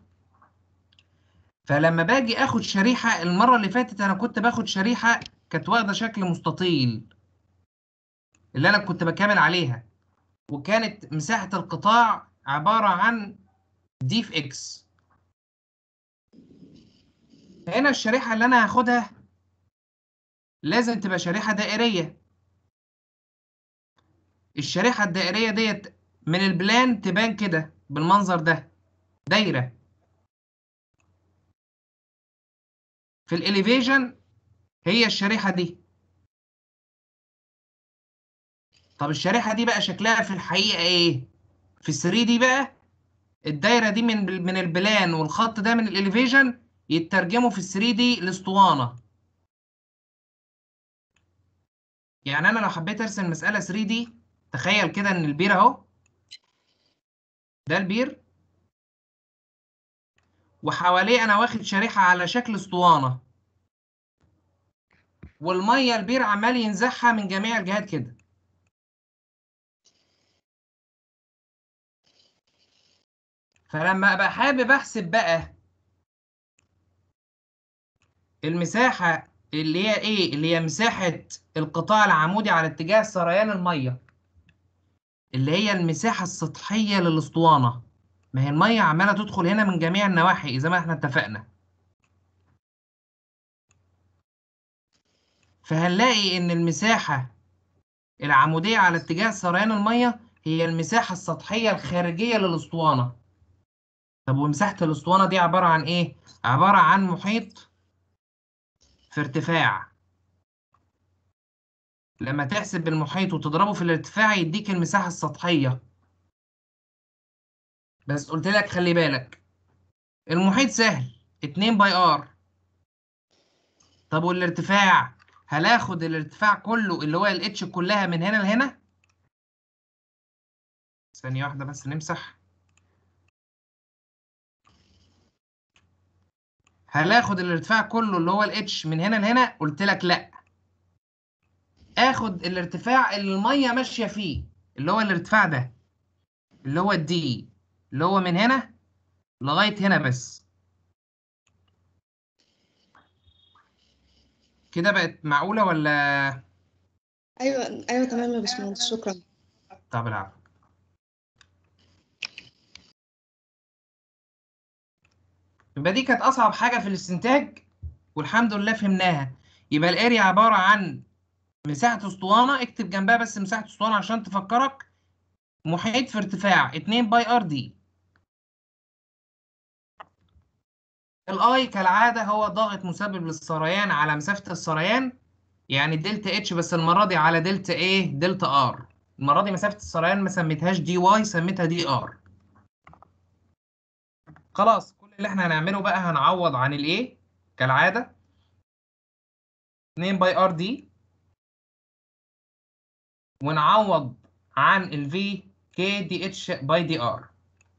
فلما باجي اخد شريحه المره اللي فاتت انا كنت باخد شريحه كانت واخده شكل مستطيل اللي انا كنت بكامل عليها وكانت مساحه القطاع عباره عن دي في اكس هنا الشريحة اللي أنا هاخدها لازم تبقى شريحة دائرية الشريحة الدائرية ديت من البلان تبان كده بالمنظر ده دايرة في الإليفيجن هي الشريحة دي طب الشريحة دي بقى شكلها في الحقيقة إيه؟ في ال 3 دي بقى الدايرة دي من من البلان والخط ده من الإليفيجن يترجموا في ال 3 دي الأسطوانة يعني أنا لو حبيت أرسم مسألة 3 دي تخيل كده إن البير أهو ده البير وحواليه أنا واخد شريحة على شكل أسطوانة والمية البير عمال ينزحها من جميع الجهات كده فلما ابقى حابب احسب بقى المساحة اللي هي ايه اللي هي مساحة القطاع العمودي على اتجاه سريان المية اللي هي المساحة السطحية للاسطوانة ما هي المية عمالة تدخل هنا من جميع النواحي زي ما احنا اتفقنا فهنلاقي ان المساحة العمودية على اتجاه سريان المية هي المساحة السطحية الخارجية للاسطوانة طب ومساحة الاسطوانة دي عبارة عن ايه؟ عبارة عن محيط في ارتفاع لما تحسب المحيط وتضربه في الارتفاع يديك المساحة السطحية بس قلت لك خلي بالك المحيط سهل 2 باي ار طب والارتفاع هل اخد الارتفاع كله اللي هو الاتش كلها من هنا لهنا ثانية واحدة بس نمسح هل اخد الارتفاع كله اللي هو الاتش من هنا لهنا قلت لك لا اخد الارتفاع اللي الميه ماشيه فيه اللي هو الارتفاع ده اللي هو الدي اللي هو من هنا لغايه هنا بس كده بقت معقوله ولا ايوه ايوه تمام يا باشمهندس شكرا طب العفو يبقى دي كانت اصعب حاجه في الاستنتاج والحمد لله فهمناها يبقى الاريا عباره عن مساحه اسطوانه اكتب جنبها بس مساحه اسطوانه عشان تفكرك محيط في ارتفاع 2 باي ار دي الاي كالعاده هو ضاغط مسبب للسريان على مسافه السريان يعني دلتا اتش بس المره دي على دلتا ايه دلتا ار المره دي مسافه السريان ما سميتهاش دي واي سميتها دي ار خلاص كل اللي احنا هنعمله بقى هنعوض عن الايه كالعاده 2 باي ار دي ونعوض عن الفي كي دي اتش باي دي ار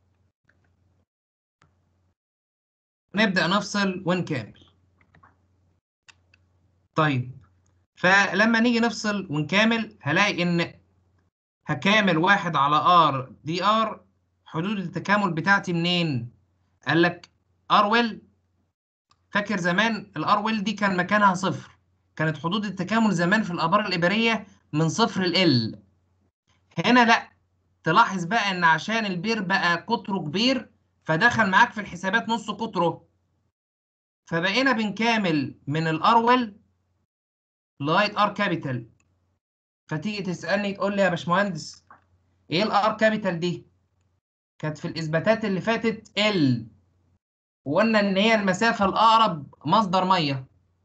نبدأ نفصل ونكمل طيب فلما نيجي نفصل ونكامل هلاقي ان هكامل واحد على ار دي ار حدود التكامل بتاعتي منين قال لك ار ويل فاكر زمان الار ويل دي كان مكانها صفر كانت حدود التكامل زمان في الابار الابريه من صفر ل هنا لا تلاحظ بقى ان عشان البير بقى قطره كبير فدخل معاك في الحسابات نص قطره فبقينا بنكامل من الارول لغايه ار كابيتال فتيجي تسالني تقول لي يا باشمهندس ايه الار كابيتال دي كانت في الاثباتات اللي فاتت ال وقلنا ان هي المسافه الاقرب مصدر ميه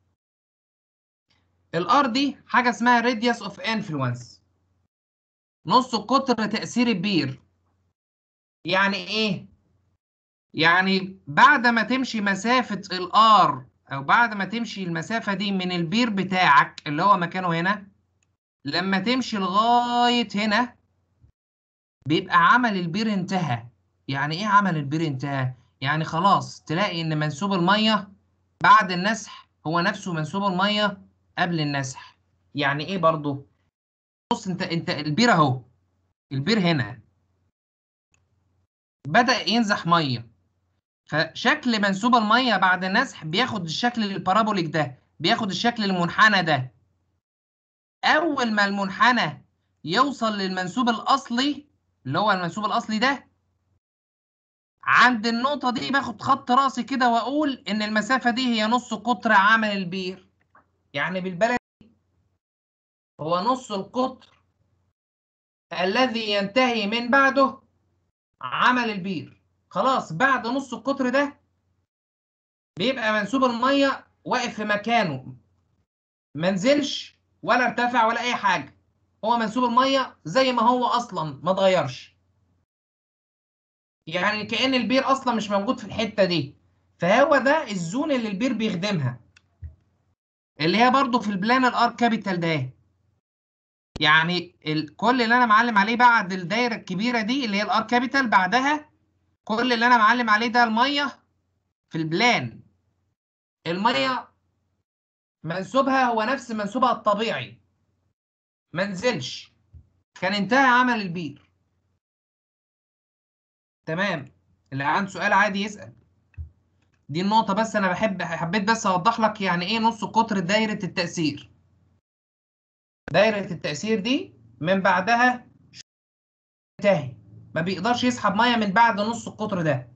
الار دي حاجه اسمها radius اوف انفلونس نص قطر تاثير البير يعني ايه يعني بعد ما تمشي مسافه الار او بعد ما تمشي المسافه دي من البير بتاعك اللي هو مكانه هنا لما تمشي لغايه هنا بيبقى عمل البير انتهى يعني ايه عمل البير انتهى يعني خلاص تلاقي ان منسوب الميه بعد النسح هو نفسه منسوب الميه قبل النسح يعني ايه برضو بص انت انت البير اهو البير هنا بدأ ينزح ميه فشكل منسوب الميه بعد النسح بياخد الشكل البارابوليك ده بياخد الشكل المنحنى ده اول ما المنحنى يوصل للمنسوب الاصلي اللي هو المنسوب الاصلي ده عند النقطة دي باخد خط راسي كده وأقول إن المسافة دي هي نص قطر عمل البير يعني بالبلد هو نص القطر الذي ينتهي من بعده عمل البير خلاص بعد نص القطر ده بيبقى منسوب المية واقف في مكانه ما نزلش ولا ارتفع ولا أي حاجة هو منسوب المية زي ما هو أصلا ما اتغيرش يعني كأن البير أصلا مش موجود في الحتة دي فهو ده الزون اللي البير بيخدمها اللي هي برضو في البلان الار كابيتال ده يعني ال- كل اللي انا معلم عليه بعد الدايره الكبيره دي اللي هي الار كابيتال بعدها كل اللي انا معلم عليه ده الميه في البلان الميه منسوبها هو نفس منسوبها الطبيعي ما نزلش كان انتهى عمل البير تمام اللي عنده سؤال عادي يسأل دي النقطة بس أنا بحب حبيت بس أوضح لك يعني إيه نص قطر دايرة التأثير دايرة التأثير دي من بعدها انتهي ما بيقدرش يسحب مية من بعد نص القطر ده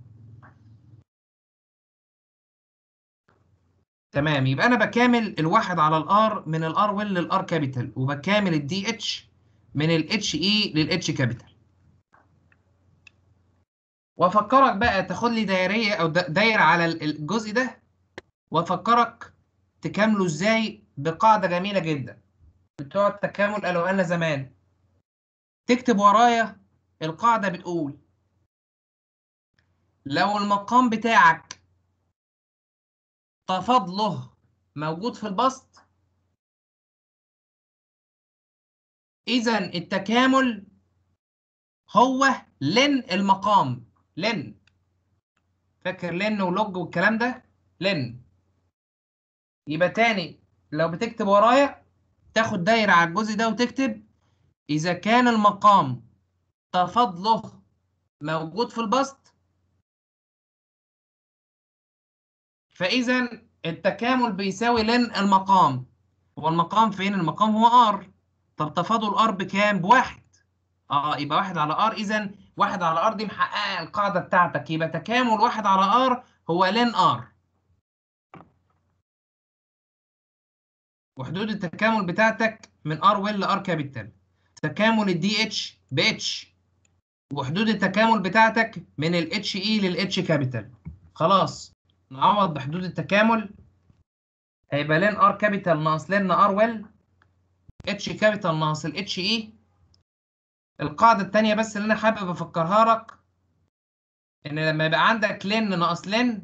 تمام يبقى أنا بكامل الواحد على الآر من الآر ويل للآر كابيتال وبكامل الدي اتش من الاتش اي للاتش كابيتال وافكرك بقى تاخد لي دايريه او دا- دايره على ال- الجزء ده وافكرك تكامله ازاي بقاعده جميله جدا بتوع التكامل قالوا لنا زمان تكتب ورايا القاعده بتقول لو المقام بتاعك تفاضله موجود في البسط اذا التكامل هو لن المقام لن فاكر لن ولوج والكلام ده لن يبقى تاني لو بتكتب ورايا تاخد دايرة على الجزء ده وتكتب إذا كان المقام تفاضله موجود في البسط فإذا التكامل بيساوي لن المقام هو المقام فين؟ المقام هو R طب تفاضل R بكام؟ بواحد اه يبقى واحد على ار اذا واحد على ار دي محققه القاعده بتاعتك يبقى تكامل واحد على ار هو لين ار وحدود التكامل بتاعتك من ار ويل لار كابيتال تكامل الدي اتش باتش وحدود التكامل بتاعتك من الاتش اي للاتش كابيتال خلاص نعوض بحدود التكامل هيبقى لين ار كابيتال ناقص لين ار ويل اتش كابيتال ناقص الاتش اي القاعدة التانية بس اللي أنا حابب أفكرها لك إن لما يبقى عندك لن ناقص لن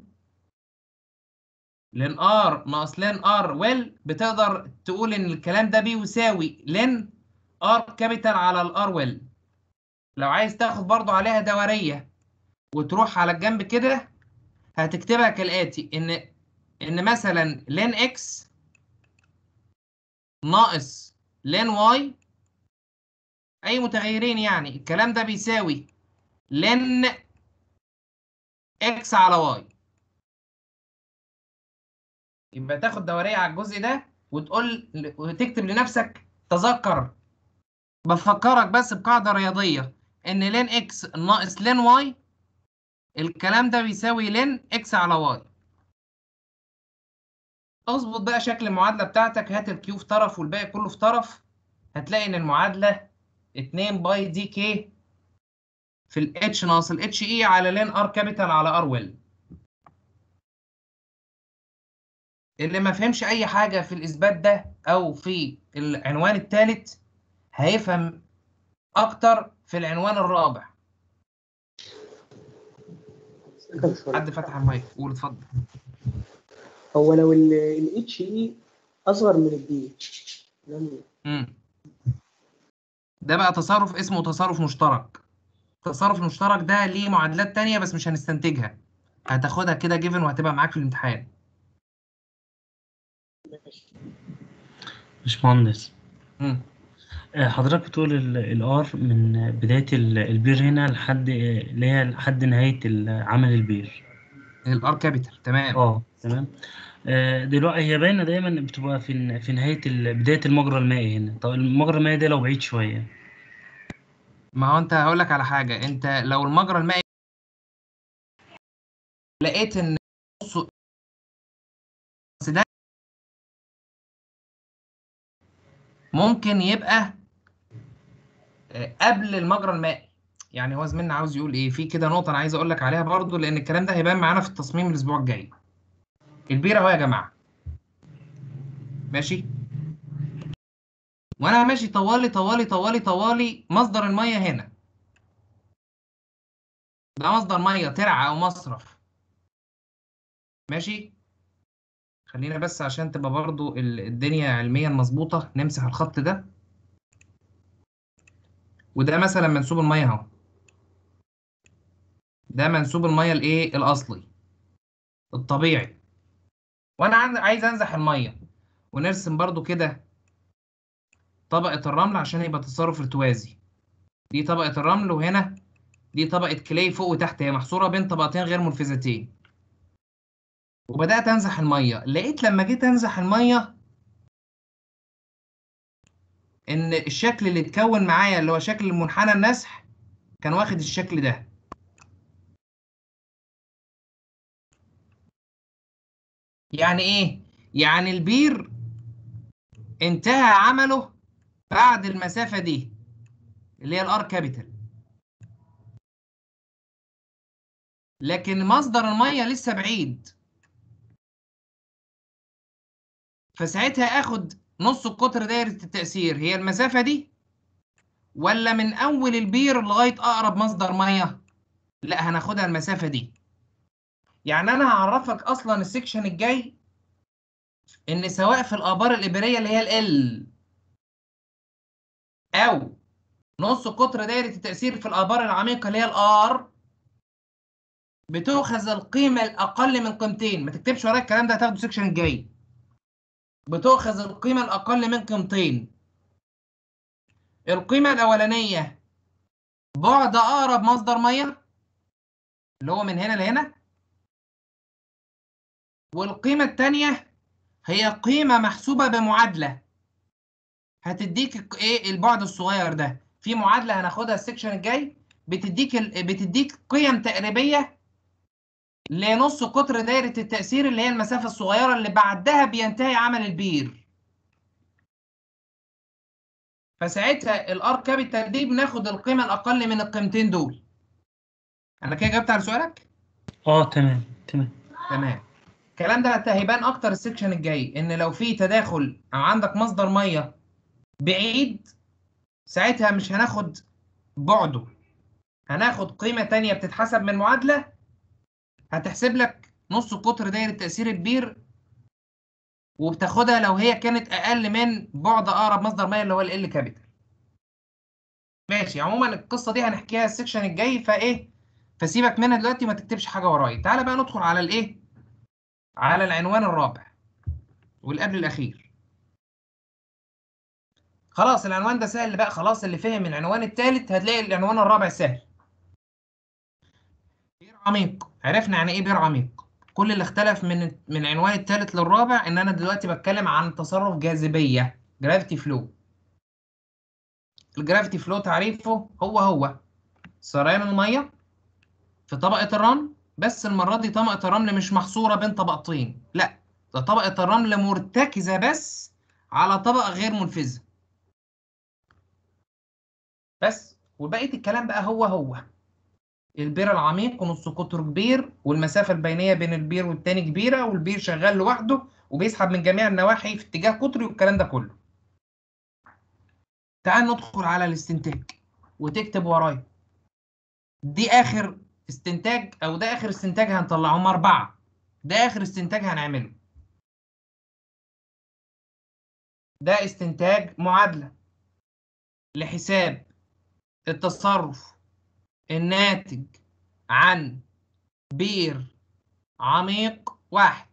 لن ار ناقص لن ار ويل بتقدر تقول إن الكلام ده بيساوي لن ار كابيتال على الار ويل لو عايز تاخد برضو عليها دورية وتروح على الجنب كده هتكتبها كالآتي إن إن مثلا لن اكس ناقص لن واي اي متغيرين يعني الكلام ده بيساوي لن اكس على واي يبقى تاخد دورية على الجزء ده وتقول وتكتب لنفسك تذكر بفكرك بس بقاعدة رياضية ان لن اكس ناقص لن واي الكلام ده بيساوي لن اكس على واي اظبط بقى شكل المعادلة بتاعتك هات الكيو في طرف والباقي كله في طرف هتلاقي ان المعادلة 2 باي دي كي في الاتش ناقص الاتش اي على لين ار كابيتال على ار ويل اللي ما فهمش اي حاجه في الاثبات ده او في العنوان الثالث هيفهم اكتر في العنوان الرابع حد فتح المايك قول اتفضل هو لو الاتش اي اصغر من الدي امم ده بقى تصرف اسمه تصرف مشترك التصرف المشترك ده ليه معادلات تانية بس مش هنستنتجها هتاخدها كده جيفن وهتبقى معاك في الامتحان باشمهندس امم آه، حضرتك بتقول الار من بداية ال- البير هنا لحد آه، اللي هي لحد نهاية ال- عمل البير الار كابيتال تمام اه تمام آه، دلوقتي هي باينة دايما بتبقى في ال- في نهاية ال- بداية المجرى المائي هنا طب المجرى المائي ده لو بعيد شوية ما هو انت هقول لك على حاجه انت لو المجرى المائي لقيت ان نص بس ده ممكن يبقى آه، قبل المجرى المائي يعني هو زميلنا عاوز يقول ايه في كده نقطه انا عايز اقول لك عليها برضو لان الكلام ده هيبان معانا في التصميم الاسبوع الجاي البير اهو يا جماعه ماشي وانا ماشي طوالي طوالي طوالي طوالي مصدر الميه هنا ده مصدر ميه ترعه او مصرف ماشي خلينا بس عشان تبقى برضو ال- الدنيا علميا مظبوطه نمسح الخط ده وده مثلا منسوب الميه اهو ده منسوب الميه الايه الاصلي الطبيعي وانا عن- عايز انزح الميه ونرسم برضو كده طبقة الرمل عشان يبقى تصرف ارتوازي دي طبقة الرمل وهنا دي طبقة كلاي فوق وتحت هي محصورة بين طبقتين غير منفذتين وبدأت أنزح المية لقيت لما جيت أنزح المية إن الشكل اللي اتكون معايا اللي هو شكل منحنى النسح كان واخد الشكل ده يعني إيه؟ يعني البير انتهى عمله بعد المسافة دي اللي هي الار كابيتال لكن مصدر المية لسه بعيد فساعتها اخد نص القطر دايرة التأثير هي المسافة دي ولا من اول البير لغاية اقرب مصدر مية لا هناخدها المسافة دي يعني انا هعرفك اصلا السكشن الجاي ان سواء في الابار الابرية اللي هي ال او نص قطر دايرة التأثير في الآبار العميقة اللي هي الآر بتؤخذ القيمة الأقل من قيمتين ما تكتبش ورايا الكلام ده هتاخده السكشن الجاي بتؤخذ القيمة الأقل من قيمتين القيمة الأولانية بعد أقرب مصدر مية اللي هو من هنا لهنا والقيمة التانية هي قيمة محسوبة بمعادلة هتديك الق- ايه البعد الصغير ده في معادله هناخدها السكشن الجاي بتديك ال... بتديك قيم تقريبيه لنص قطر دايره التاثير اللي هي المسافه الصغيره اللي بعدها بينتهي عمل البير فساعتها الار كابيتال دي بناخد القيمه الاقل من القيمتين دول انا كده جاوبت على سؤالك اه تمام تمام تمام الكلام ده هت- هيبان اكتر السكشن الجاي ان لو في تداخل او عندك مصدر ميه بعيد ساعتها مش هناخد بعده هناخد قيمة تانية بتتحسب من معادلة هتحسب لك نص قطر دايرة تأثير البير وبتاخدها لو هي كانت أقل من بعد أقرب مصدر مية اللي هو ال كابيتال ماشي عموما القصة دي هنحكيها السكشن الجاي فإيه فسيبك منها دلوقتي ما تكتبش حاجة ورايا تعالى بقى ندخل على الإيه على العنوان الرابع والقبل الأخير خلاص العنوان ده سهل بقى خلاص اللي فهم العنوان الثالث هتلاقي العنوان الرابع سهل بير عميق عرفنا يعني ايه بير عميق كل اللي اختلف من من العنوان الثالث للرابع ان انا دلوقتي بتكلم عن تصرف جاذبيه جرافيتي فلو الجرافيتي فلو تعريفه هو هو سريان الميه في طبقه الرمل بس المره دي طبقه الرمل مش محصوره بين طبقتين لا ده طبقه الرمل مرتكزه بس على طبقه غير منفذه بس وبقيه الكلام بقى هو هو البير العميق ونص قطره كبير والمسافه البينيه بين البير والتاني كبيره والبير شغال لوحده وبيسحب من جميع النواحي في اتجاه قطري والكلام ده كله تعال ندخل على الاستنتاج وتكتب ورايا دي اخر استنتاج او ده اخر استنتاج هنطلعه هم اربعه ده اخر استنتاج هنعمله ده استنتاج معادله لحساب التصرف الناتج عن بير عميق واحد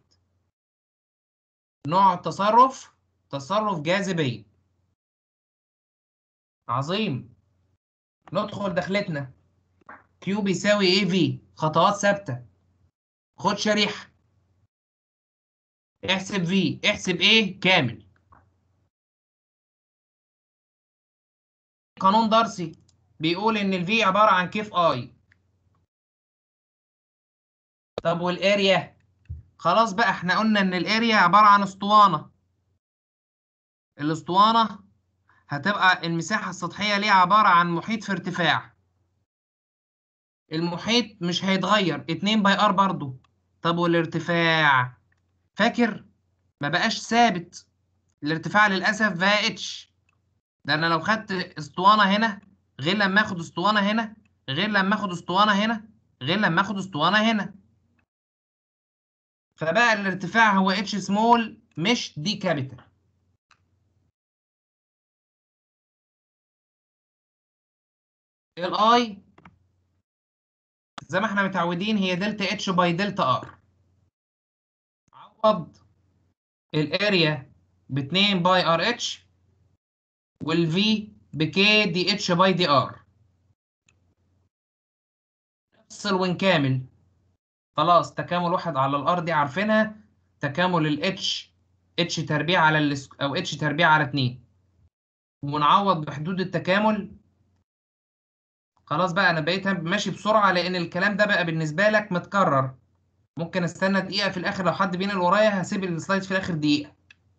نوع التصرف تصرف جاذبي عظيم ندخل دخلتنا كيو بيساوي اي في خطوات ثابتة خد شريحة احسب في احسب ايه كامل قانون دارسي بيقول ان الفي عبارة عن كيف اي طب والاريا خلاص بقى احنا قلنا ان الاريا عباره عن اسطوانه الاسطوانه هتبقى المساحه السطحيه ليها عباره عن محيط في ارتفاع المحيط مش هيتغير 2 باي ار برضو طب والارتفاع فاكر ما بقاش ثابت الارتفاع للاسف بقى اتش ده انا لو خدت اسطوانه هنا غير لما اخد اسطوانه هنا غير لما اخد اسطوانه هنا غير لما اخد اسطوانه هنا فبقى الارتفاع هو اتش سمول مش دي كابيتال الاي زي ما احنا متعودين هي دلتا اتش باي دلتا ار عوض الاريا ب 2 باي ار اتش والفي بكي دي اتش باي دي ار نفصل ونكامل خلاص تكامل واحد على الار دي عارفينها تكامل الاتش اتش تربيع على ال او اتش تربيع على 2 ونعوض بحدود التكامل خلاص بقى انا بقيت ماشي بسرعه لان الكلام ده بقى بالنسبه لك متكرر ممكن استنى دقيقه في الاخر لو حد بينقل ورايا هسيب السلايد في الاخر دقيقه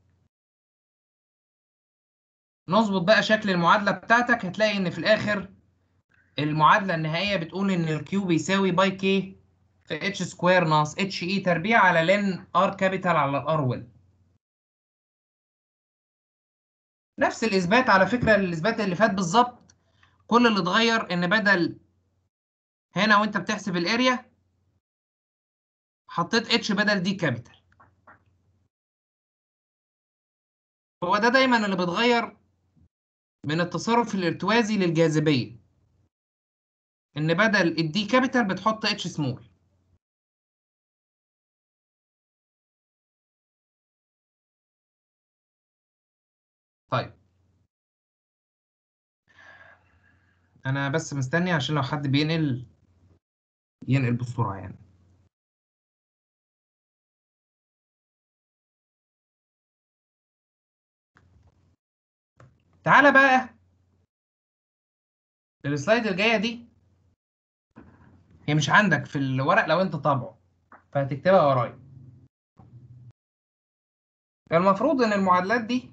نظبط بقى شكل المعادله بتاعتك هتلاقي ان في الاخر المعادله النهائيه بتقول ان الكيو بيساوي باي كي في اتش سكوير ناقص اتش اي تربيع على لن ار كابيتال على الار ويل نفس الاثبات على فكره الاثبات اللي فات بالظبط كل اللي اتغير ان بدل هنا وانت بتحسب الاريا حطيت اتش بدل دي كابيتال هو ده دايما اللي بيتغير من التصرف الارتوازي للجاذبيه ان بدل الدي كابيتال بتحط اتش سمول طيب انا بس مستني عشان لو حد بينقل ينقل بسرعه يعني تعالى بقى السلايد الجايه دي هي مش عندك في الورق لو انت طابعه فهتكتبها ورايا المفروض ان المعادلات دي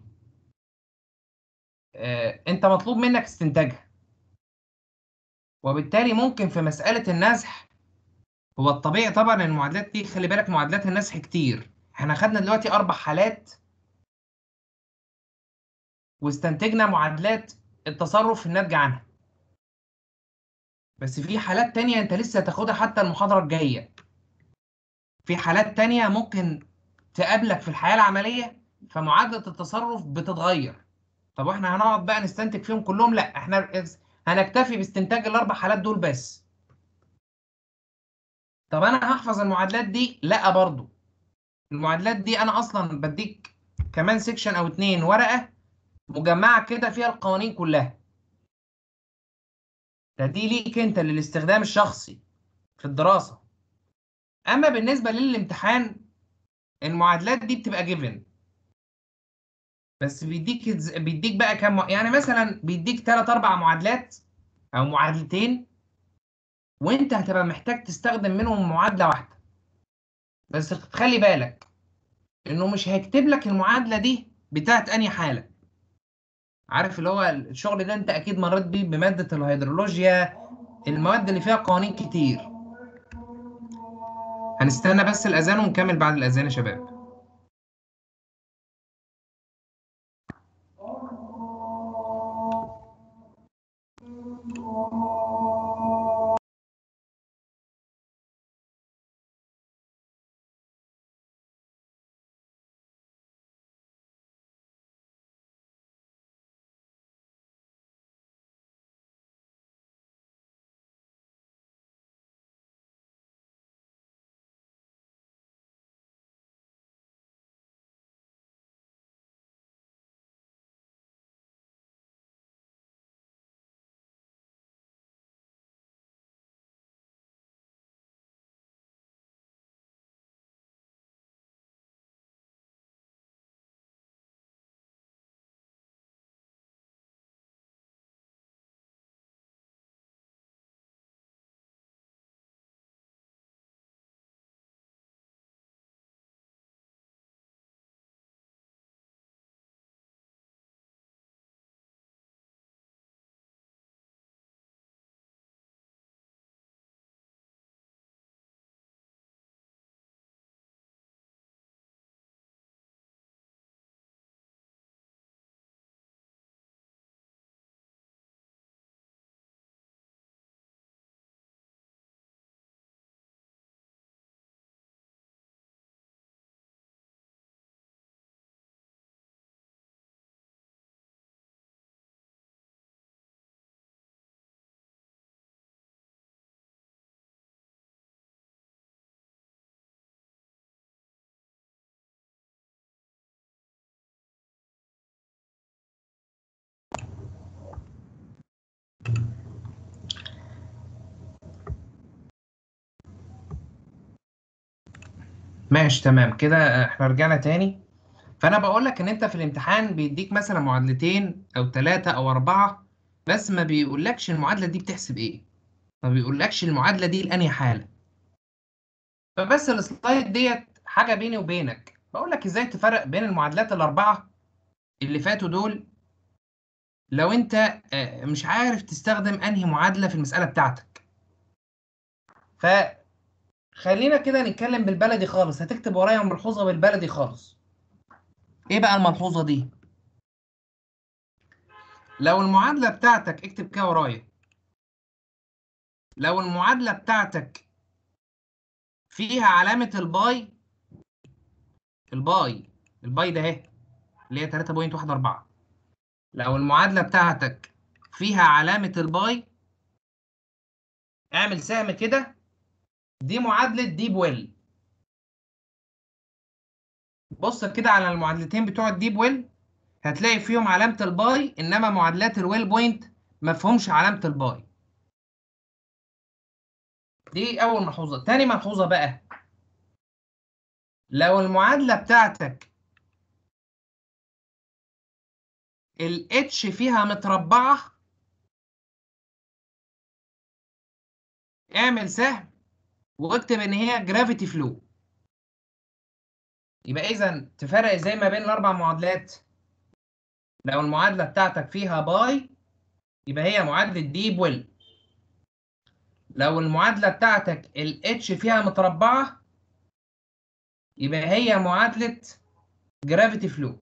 آه، انت مطلوب منك استنتاجها وبالتالي ممكن في مسألة النزح هو الطبيعي طبعا المعادلات دي خلي بالك معادلات النزح كتير احنا خدنا دلوقتي أربع حالات واستنتجنا معادلات التصرف الناتجة عنها بس في حالات تانية انت لسه هتاخدها حتى المحاضرة الجاية في حالات تانية ممكن تقابلك في الحياة العملية فمعادلة التصرف بتتغير طب واحنا هنقعد بقى نستنتج فيهم كلهم لا احنا هنكتفي باستنتاج الاربع حالات دول بس طب انا هحفظ المعادلات دي لا برضو المعادلات دي انا اصلا بديك كمان سيكشن او اتنين ورقة مجمعة كده فيها القوانين كلها ده دي ليك انت للاستخدام الشخصي في الدراسة اما بالنسبة للامتحان المعادلات دي بتبقى جيفن بس بيديك بيديك بقى كام يعني مثلا بيديك ثلاث اربع معادلات او معادلتين وانت هتبقى محتاج تستخدم منهم معادله واحده بس تخلي بالك انه مش هيكتب لك المعادله دي بتاعت انهي حاله عارف اللي هو الشغل ده انت اكيد مريت بيه بماده الهيدرولوجيا المواد اللي فيها قوانين كتير هنستنى بس الاذان ونكمل بعد الاذان يا شباب ماشي تمام كده احنا رجعنا تاني فانا بقول لك ان انت في الامتحان بيديك مثلا معادلتين او ثلاثة او اربعة بس ما بيقولكش المعادلة دي بتحسب ايه ما بيقولكش المعادلة دي لأنهي حالة فبس السلايد ديت حاجة بيني وبينك بقول لك ازاي تفرق بين المعادلات الاربعة اللي فاتوا دول لو انت آه، مش عارف تستخدم انهي معادلة في المسألة بتاعتك فخلينا كده نتكلم بالبلدي خالص هتكتب ورايا ملحوظة بالبلدي خالص ايه بقى الملحوظة دي لو المعادلة بتاعتك اكتب كده ورايا لو المعادلة بتاعتك فيها علامة الباي الباي الباي ده اهي اللي هي 3.14 لو المعادلة بتاعتك فيها علامة الباي اعمل سهم كده دي معادلة ديب ويل بص كده على المعادلتين بتوع الديب ويل هتلاقي فيهم علامة الباي انما معادلات الويل بوينت ما فيهمش علامة الباي دي اول ملحوظة تاني ملحوظة بقى لو المعادلة بتاعتك ال H فيها متربعة اعمل سهم واكتب ان هي جرافيتي فلو يبقى اذا تفرق ازاي ما بين الاربع معادلات لو المعادلة بتاعتك فيها باي يبقى هي معادلة ديب ويل لو المعادلة بتاعتك ال H فيها متربعة يبقى هي معادلة جرافيتي فلو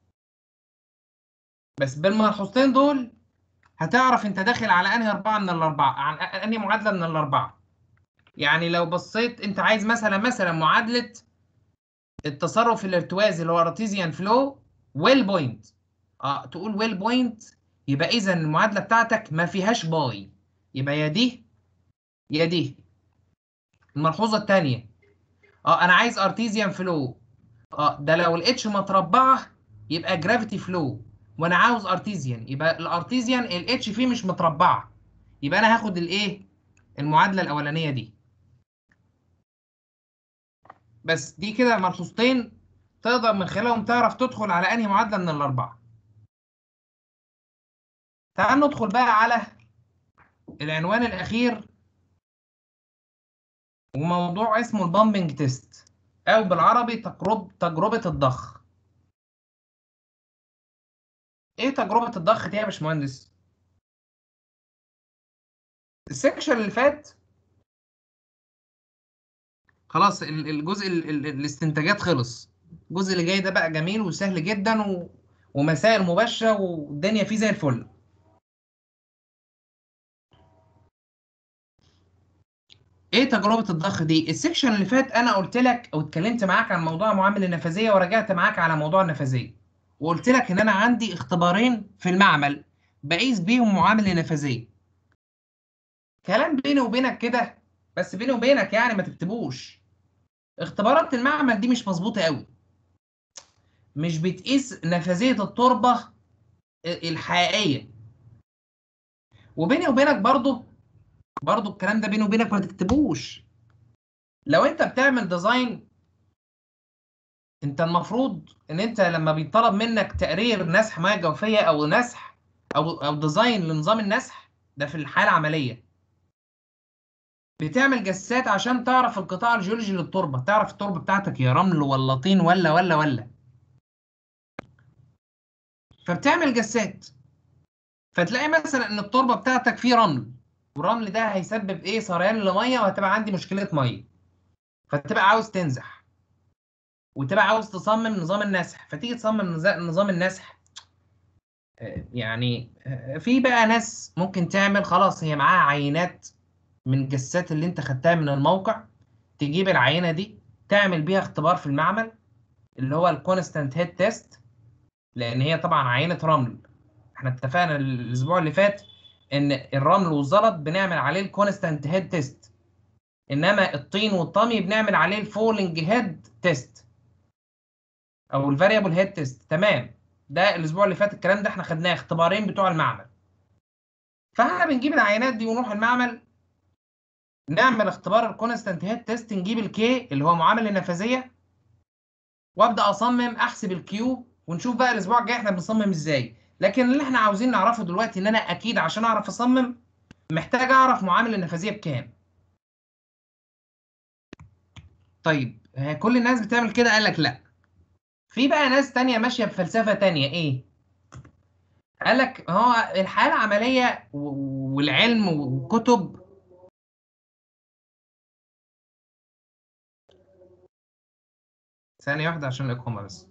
بس بالملحوظتين دول هتعرف انت داخل على انهي اربعة من الاربعة عن انهي معادلة من الاربعة يعني لو بصيت انت عايز مثلا مثلا معادلة التصرف الارتوازي اللي هو ارتيزيان فلو ويل بوينت اه تقول ويل بوينت يبقى اذا المعادلة بتاعتك ما فيهاش باي يبقى يا دي يا دي الملحوظة الثانية اه انا عايز ارتيزيان فلو اه ده لو الاتش متربعة يبقى جرافيتي فلو وانا عاوز ارتيزيان يبقى الارتيزيان الاتش فيه مش متربعة يبقى انا هاخد الايه المعادلة الاولانية دي بس دي كده ملحوظتين تقدر من خلالهم تعرف تدخل على انهي معادلة من الاربعة تعال ندخل بقى على العنوان الاخير وموضوع اسمه البامبنج تيست او بالعربي تجربة تجربة الضخ ايه تجربة الضخ دي يا باشمهندس السكشن اللي فات خلاص ال- الجزء ال- ال- الاستنتاجات خلص الجزء اللي جاي ده بقى جميل وسهل جدا و... ومسائل مباشرة والدنيا فيه زي الفل ايه تجربة الضخ دي؟ السكشن اللي فات انا قلت لك او اتكلمت معاك عن موضوع معامل النفاذية ورجعت معاك على موضوع النفاذية وقلت لك ان انا عندي اختبارين في المعمل بقيس بيهم معامل النفاذية كلام بيني وبينك كده بس بيني وبينك يعني ما تكتبوش اختبارات المعمل دي مش مظبوطة قوي مش بتقيس نفاذية التربة الحقيقية وبيني وبينك برضو برضو الكلام ده بيني وبينك ما تكتبوش لو انت بتعمل ديزاين انت المفروض ان انت لما بيطلب منك تقرير نسح مياه جوفيه او نسح او او ديزاين لنظام النسح ده في الحاله العمليه بتعمل جسات عشان تعرف القطاع الجيولوجي للتربه تعرف التربه بتاعتك يا رمل ولا طين ولا ولا ولا فبتعمل جسات فتلاقي مثلا ان التربه بتاعتك فيه رمل والرمل ده هيسبب ايه سريان لميه وهتبقى عندي مشكله ميه فتبقى عاوز تنزح وتبقى عاوز تصمم نظام النسح فتيجي تصمم نظا- نظام النسح آه، يعني آه، في بقى ناس ممكن تعمل خلاص هي معاها عينات من الجسات اللي انت خدتها من الموقع تجيب العينه دي تعمل بيها اختبار في المعمل اللي هو الكونستانت هيد تيست لان هي طبعا عينه رمل احنا اتفقنا الاسبوع اللي فات ان الرمل والزلط بنعمل عليه الكونستانت هيد تيست انما الطين والطمي بنعمل عليه الفولنج هيد تيست او الفاريبل هيد تيست تمام ده الاسبوع اللي فات الكلام ده احنا خدناه اختبارين بتوع المعمل فاحنا بنجيب العينات دي ونروح المعمل نعمل اختبار الكونستانت هيد تيست نجيب الكي اللي هو معامل النفاذيه وابدا اصمم احسب الكيو ونشوف بقى الاسبوع الجاي احنا بنصمم ازاي لكن اللي احنا عاوزين نعرفه دلوقتي ان انا اكيد عشان اعرف اصمم محتاج اعرف معامل النفاذيه بكام طيب ها كل الناس بتعمل كده قال لك لا في بقى ناس تانية ماشيه بفلسفه تانية ايه قال لك هو الحياه العمليه و- والعلم والكتب ثانيه واحده عشان الاقامه بس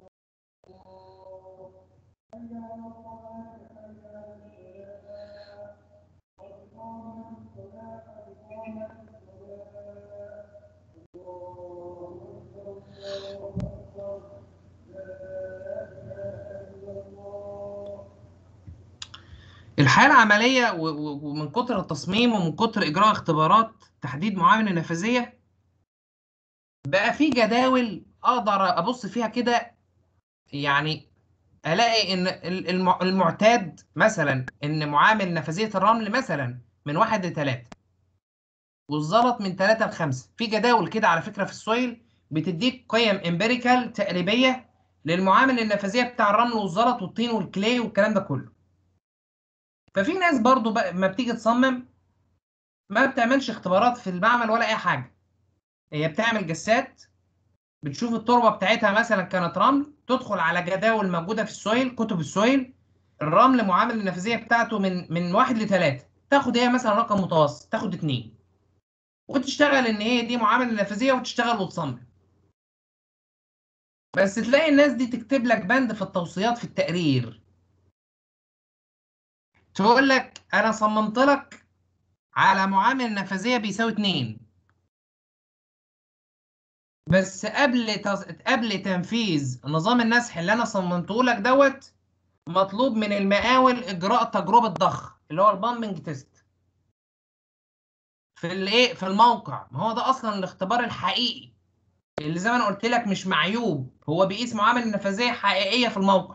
الحياة العملية و- و- ومن كتر التصميم ومن كتر إجراء اختبارات تحديد معامل النفاذية بقى في جداول أقدر أبص فيها كده يعني ألاقي إن ال- الم- المعتاد مثلا إن معامل نفاذية الرمل مثلا من واحد لتلاتة والزلط من تلاتة لخمسة في جداول كده على فكرة في السويل بتديك قيم امبيريكال تقريبية للمعامل النفاذية بتاع الرمل والزلط والطين والكلي والكلام ده كله ففي ناس برضو بقى ما بتيجي تصمم ما بتعملش اختبارات في المعمل ولا اي حاجه هي بتعمل جسات بتشوف التربه بتاعتها مثلا كانت رمل تدخل على جداول موجوده في السويل كتب السويل الرمل معامل النفاذيه بتاعته من من واحد لثلاثه تاخد هي مثلا رقم متوسط تاخد اتنين وتشتغل ان هي دي معامل النفاذيه وتشتغل وتصمم بس تلاقي الناس دي تكتب لك بند في التوصيات في التقرير تقول لك انا صممت لك على معامل نفاذيه بيساوي 2 بس قبل تص... قبل تنفيذ نظام النسح اللي انا صممته لك دوت مطلوب من المقاول اجراء تجربه ضخ اللي هو البامبنج تيست في الايه في الموقع ما هو ده اصلا الاختبار الحقيقي اللي زي ما انا قلت لك مش معيوب هو بيقيس معامل نفاذيه حقيقيه في الموقع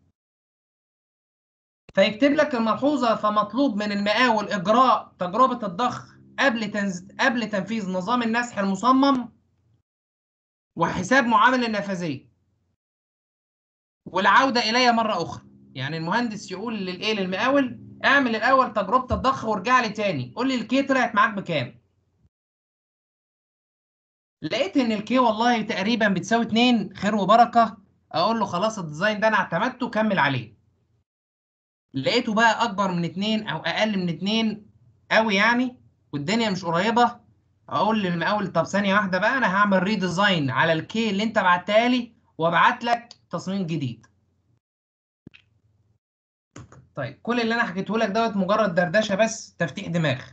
فيكتب لك الملحوظه فمطلوب من المقاول اجراء تجربه الضخ قبل تنز... قبل تنفيذ نظام النسح المصمم وحساب معامل النفاذيه والعوده الي مره اخرى يعني المهندس يقول للايه للمقاول اعمل الاول تجربه الضخ وارجع لي تاني قول لي الكي طلعت معاك بكام لقيت ان الكي والله تقريبا بتساوي 2 خير وبركه اقول له خلاص الديزاين ده انا اعتمدته كمل عليه لقيته بقى اكبر من 2 او اقل من 2 قوي يعني والدنيا مش قريبه اقول للمقاول طب ثانيه واحده بقى انا هعمل ريديزاين على الكي اللي انت بعتها لي وابعت لك تصميم جديد طيب كل اللي انا حكيته لك دوت مجرد دردشه بس تفتيح دماغ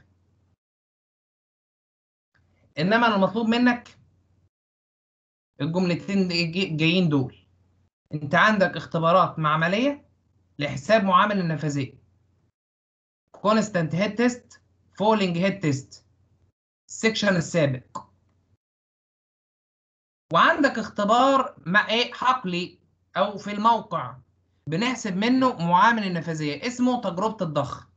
انما انا المطلوب منك الجملتين دي- جايين دول انت عندك اختبارات معمليه لحساب معامل النفاذيه كونستانت هيد تيست فولينج هيد تيست السكشن السابق وعندك اختبار مع ايه حقلي او في الموقع بنحسب منه معامل النفاذيه اسمه تجربه الضخ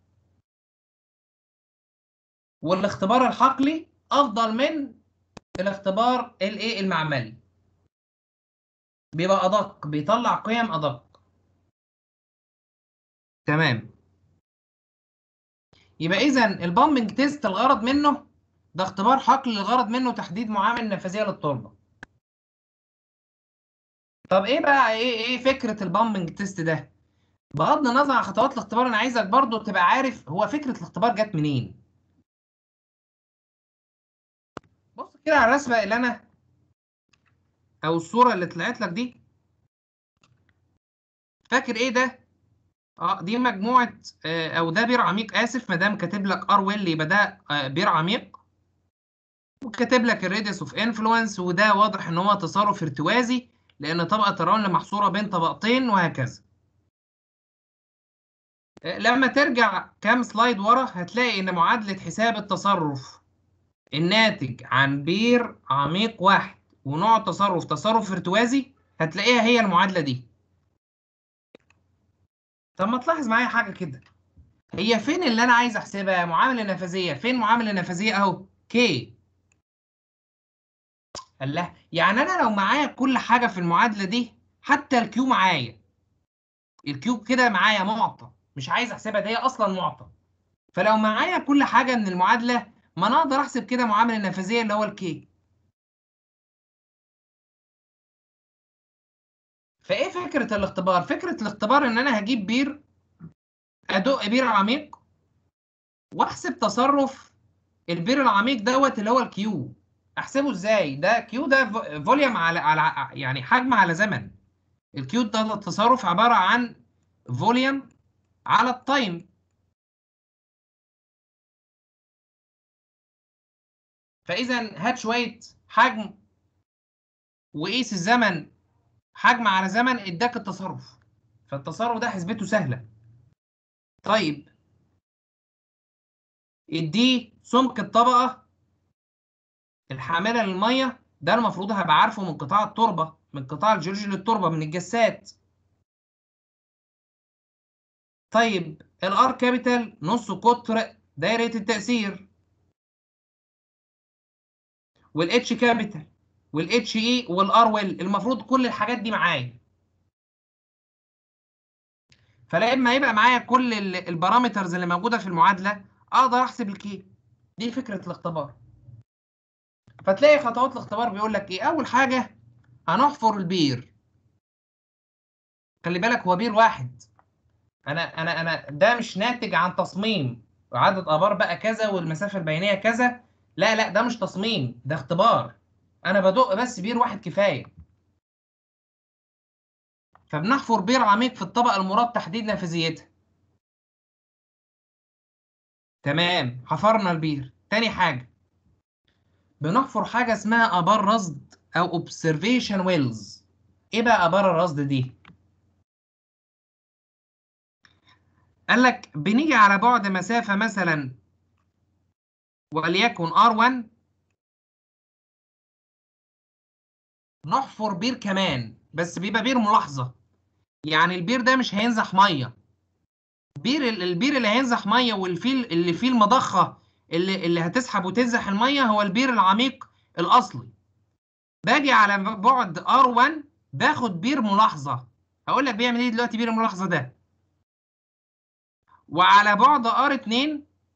والاختبار الحقلي افضل من الاختبار الايه المعملي بيبقى ادق بيطلع قيم ادق تمام يبقى اذا البامبنج تيست الغرض منه ده اختبار حقل الغرض منه تحديد معامل نفاذيه للتربه طب ايه بقى ايه ايه فكره البامبنج تيست ده بغض النظر عن خطوات الاختبار انا عايزك برضو تبقى عارف هو فكره الاختبار جت منين بص كده على الرسمه اللي انا او الصوره اللي طلعت لك دي فاكر ايه ده اه دي مجموعه آه، او ده بير عميق اسف ما دام كاتب لك ار ويل يبقى ده آه، بير عميق وكاتب لك الريديوس اوف انفلونس وده واضح ان هو تصرف ارتوازي لان طبقه الرمل محصوره بين طبقتين وهكذا آه، لما ترجع كام سلايد ورا هتلاقي ان معادله حساب التصرف الناتج عن بير عميق واحد ونوع التصرف تصرف ارتوازي هتلاقيها هي المعادله دي طب ما تلاحظ معايا حاجه كده هي فين اللي انا عايز احسبها معامله نفاذيه فين معامله نفاذيه اهو كي قال لها يعني انا لو معايا كل حاجه في المعادله دي حتى الكيو معايا الكيو كده معايا معطى مش عايز احسبها ده هي اصلا معطى فلو معايا كل حاجه من المعادله ما انا اقدر احسب كده معامل النفاذيه اللي هو الكي فايه فكره الاختبار فكره الاختبار ان انا هجيب بير ادق بير عميق واحسب تصرف البير العميق دوت اللي هو الكيو احسبه ازاي ده كيو ده ف- فوليوم على على يعني حجم على زمن الكيو ده التصرف عباره عن فوليوم على التايم فاذا هات شويه حجم وقيس الزمن حجم على زمن اداك التصرف فالتصرف ده حسبته سهله طيب اديه سمك الطبقه الحامله للميه ده المفروض هبقى عارفه من قطاع التربه من قطاع الجيولوجي للتربه من الجسات طيب الار كابيتال نص قطر دايره التاثير والاتش كابيتال والاتش اي والار ويل المفروض كل الحاجات دي معايا فلما يبقى معايا كل ال- البارامترز اللي موجوده في المعادله اقدر احسب الكي دي فكره الاختبار فتلاقي خطوات الاختبار بيقول لك ايه اول حاجه هنحفر البير خلي بالك هو بير واحد انا انا انا ده مش ناتج عن تصميم عدد ابار بقى كذا والمسافه البينيه كذا لا لا ده مش تصميم ده اختبار انا بدق بس بير واحد كفايه فبنحفر بير عميق في الطبقه المراد تحديد نافذيتها تمام حفرنا البير تاني حاجه بنحفر حاجه اسمها ابار رصد او observation wells ايه بقى ابار الرصد دي قال لك بنيجي على بعد مسافه مثلا وليكن R1 نحفر بير كمان بس بيبقى بير ملاحظة يعني البير ده مش هينزح مية بير البير اللي هينزح مية والفيل اللي فيه المضخة اللي اللي هتسحب وتنزح المية هو البير العميق الأصلي باجي على بعد R1 باخد بير ملاحظة هقول لك بيعمل ايه دلوقتي بير الملاحظة ده وعلى بعد R2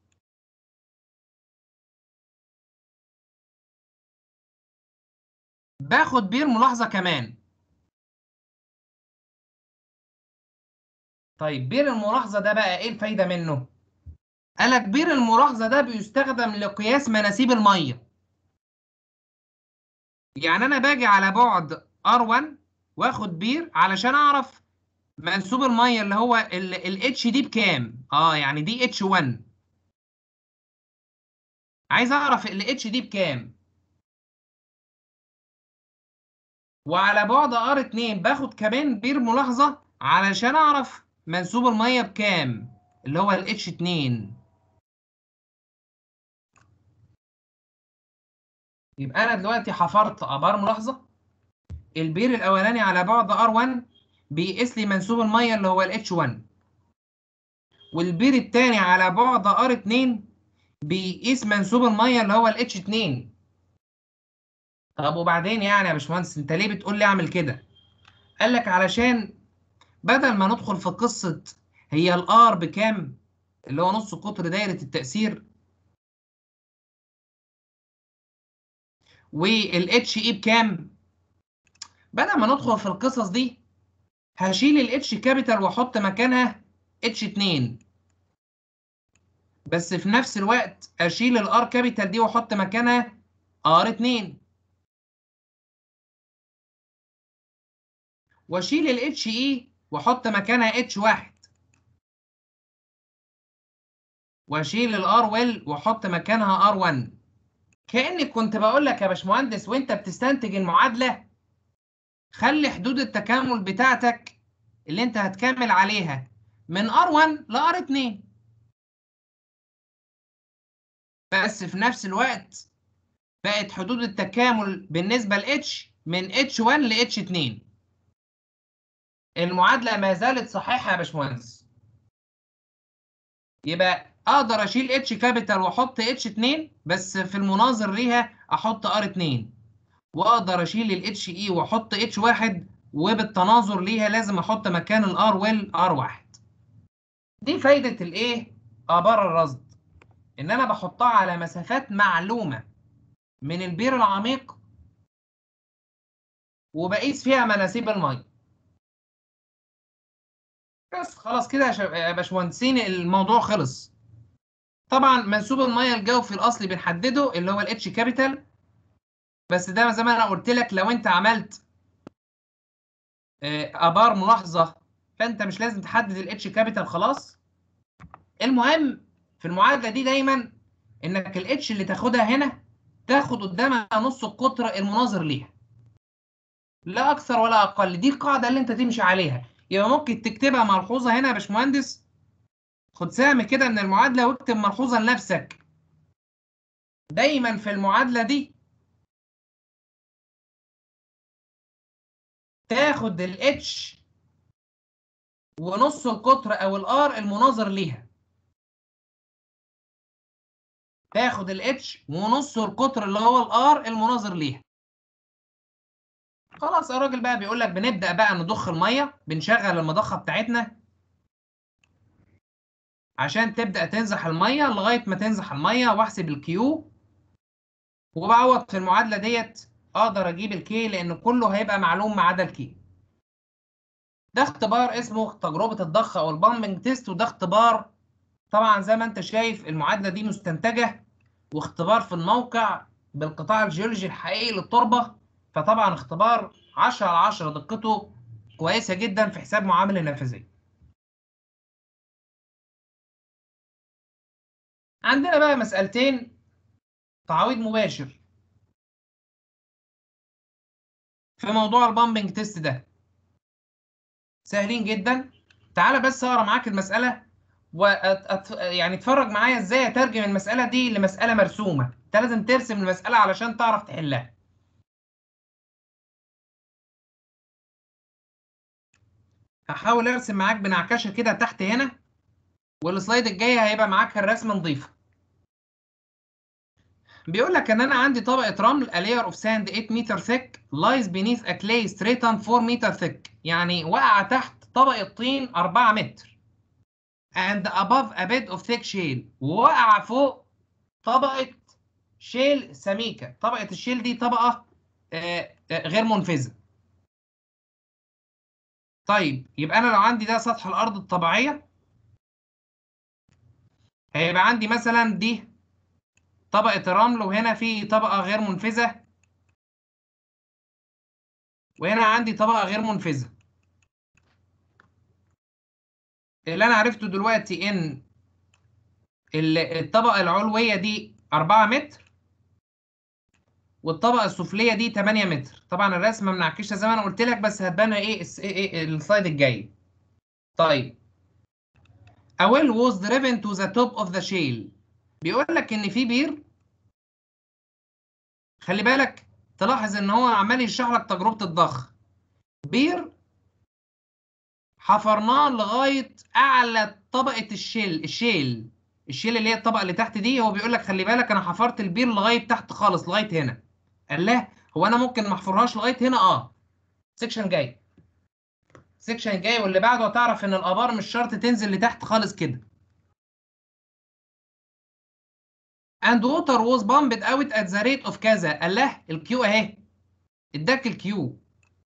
باخد بير ملاحظة كمان طيب بير الملاحظة ده بقى ايه الفايدة منه؟ قالك بير الملاحظة ده بيستخدم لقياس مناسيب المية يعني انا باجي على بعد R1 واخد بير علشان اعرف منسوب المية اللي هو ال H دي بكام اه يعني دي H1 عايز اعرف ال H دي بكام وعلى بعد R2 باخد كمان بير ملاحظة علشان أعرف منسوب المية بكام اللي هو ال H2 يبقى أنا دلوقتي حفرت آبار ملاحظة البير الأولاني على بعد R1 بيقيس لي منسوب المية اللي هو ال H1 والبير التاني على بعد R2 بيقيس منسوب المية اللي هو ال H2 طب وبعدين يعني يا باشمهندس انت ليه بتقول لي اعمل كده؟ قال لك علشان بدل ما ندخل في قصة هي الار بكام؟ اللي هو نص قطر دايرة التأثير والاتش اي بكام؟ بدل ما ندخل في القصص دي هشيل الاتش كابيتال واحط مكانها اتش 2 بس في نفس الوقت اشيل الار كابيتال دي واحط مكانها ار 2 واشيل ال HE واحط مكانها H1 واشيل ال R well واحط مكانها R1 كأني كنت بقول لك يا باشمهندس وانت بتستنتج المعادلة خلي حدود التكامل بتاعتك اللي انت هتكمل عليها من R1 ل R2 بس في نفس الوقت بقت حدود التكامل بالنسبة ل H من H1 ل H2 المعادلة ما زالت صحيحة يا باشمهندس يبقى اقدر اشيل اتش كابيتال واحط اتش 2 بس في المناظر ليها احط ار 2 واقدر اشيل الاتش اي واحط اتش واحد وبالتناظر ليها لازم احط مكان الار والار واحد دي فايده الايه ابار الرصد ان انا بحطها على مسافات معلومه من البير العميق وبقيس فيها مناسيب الميه بس خلاص كده يا شب- يا باشمهندسين الموضوع خلص طبعا منسوب الميه الجوفي الاصلي بنحدده اللي هو الاتش كابيتال بس ده زي ما انا قلت لك لو انت عملت آه، ابار ملاحظه فانت مش لازم تحدد الاتش كابيتال خلاص المهم في المعادله دي دايما انك الاتش اللي تاخدها هنا تاخد قدامها نص القطر المناظر ليها لا اكثر ولا اقل دي القاعده اللي انت تمشي عليها يبقى ممكن تكتبها ملحوظه هنا يا باشمهندس خد سهم كده من المعادله واكتب ملحوظه لنفسك دايما في المعادله دي تاخد الاتش ونص القطر او الار المناظر ليها تاخد الاتش ونص القطر اللي هو الار المناظر ليها خلاص الراجل بقى بيقول لك بنبدا بقى نضخ الميه بنشغل المضخه بتاعتنا عشان تبدا تنزح الميه لغايه ما تنزح الميه واحسب الكيو وبعوض في المعادله ديت اقدر اجيب الكي لان كله هيبقى معلوم ما عدا الكي ده اختبار اسمه تجربه الضخ او البامبنج تيست وده اختبار طبعا زي ما انت شايف المعادله دي مستنتجه واختبار في الموقع بالقطاع الجيولوجي الحقيقي للتربه فطبعا اختبار 10 على 10 دقته كويسه جدا في حساب معامل النفاذيه عندنا بقى مسألتين تعويض مباشر في موضوع البامبنج تيست ده سهلين جدا تعالى بس اقرا معاك المسألة و يعني اتفرج معايا ازاي اترجم المسألة دي لمسألة مرسومة انت لازم ترسم المسألة علشان تعرف تحلها هحاول ارسم معاك بنعكشة كده تحت هنا والسلايد الجاي هيبقى معاك الرسمة نظيفة بيقول لك ان انا عندي طبقه رمل a layer of sand 8 meter thick lies beneath a clay stratum 4 meter thick يعني واقعه تحت طبقه طين 4 متر and above a bed of thick shale وواقعه فوق طبقه شيل سميكه طبقه الشيل دي طبقه آه، آه، غير منفذه طيب يبقى انا لو عندي ده سطح الارض الطبيعيه هيبقى عندي مثلا دي طبقة الرمل وهنا في طبقة غير منفذة وهنا عندي طبقة غير منفذة اللي أنا عرفته دلوقتي إن ال- الطبقة العلوية دي 4 متر والطبقة السفلية دي 8 متر طبعا الرسمة منعكشة زي ما أنا قلت لك بس هتبان إيه الس- إيه إيه السلايد الجاي طيب A well was driven to the top of the shale بيقول لك ان في بير خلي بالك تلاحظ ان هو عمال يشرح لك تجربه الضخ بير حفرناه لغايه اعلى طبقه الشيل الشيل الشيل اللي هي الطبقه اللي تحت دي هو بيقول لك خلي بالك انا حفرت البير لغايه تحت خالص لغايه هنا قال لا هو انا ممكن ما احفرهاش لغايه هنا اه سيكشن جاي سيكشن جاي واللي بعده هتعرف ان الابار مش شرط تنزل لتحت خالص كده and water was pumped out at the rate of كذا قال له الكيو اهي اداك الكيو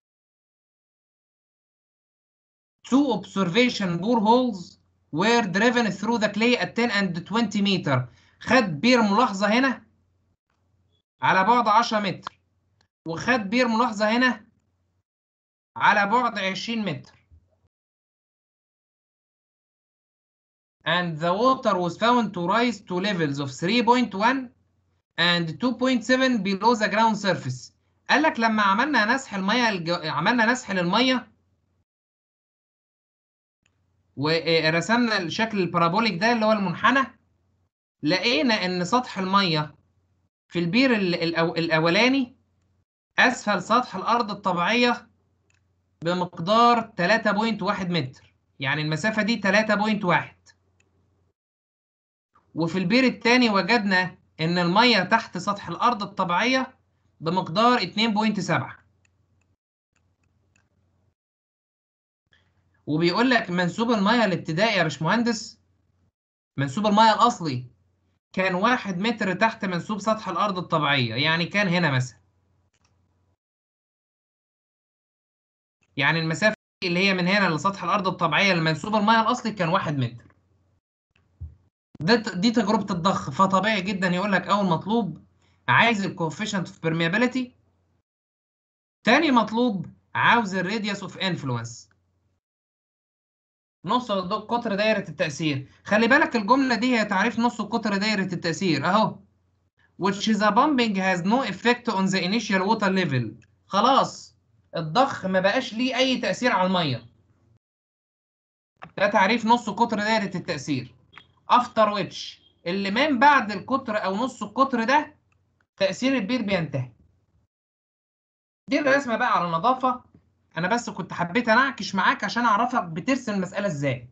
two observation boreholes were driven through the clay at 10 and 20 meter خد بير ملاحظة هنا على بعد 10 متر وخد بير ملاحظة هنا على بعد 20 متر and the water was found to rise to levels of 3.1 and 2.7 below the ground surface قال لك لما عملنا نسح الميه الجو... عملنا نسح للميه ورسمنا الشكل البارابوليك ده اللي هو المنحنى لقينا ان سطح الميه في البير ال- الأو... الاولاني اسفل سطح الارض الطبيعيه بمقدار 3.1 متر يعني المسافه دي 3.1 وفي البير الثاني وجدنا ان الميه تحت سطح الارض الطبيعيه بمقدار 2.7 وبيقول لك منسوب الميه الابتدائي يا باشمهندس منسوب الميه الاصلي كان واحد متر تحت منسوب سطح الارض الطبيعيه يعني كان هنا مثلا يعني المسافه اللي هي من هنا لسطح الارض الطبيعيه لمنسوب الميه الاصلي كان واحد متر ده دي تجربه الضخ فطبيعي جدا يقول لك اول مطلوب عايز الكوفيشنت اوف بيرميابيليتي تاني مطلوب عاوز الراديوس اوف انفلونس نص قطر دايرة التأثير خلي بالك الجملة دي هي تعريف نص قطر دايرة التأثير أهو which is a pumping has no effect on the initial water level خلاص الضخ ما بقاش ليه أي تأثير على المية ده تعريف نص قطر دايرة التأثير after which اللي من بعد القطر أو نص القطر ده تأثير البير بينتهي دي الرسمة بقى على نظافة انا بس كنت حبيت انعكش معاك عشان اعرفك بترسم المساله ازاي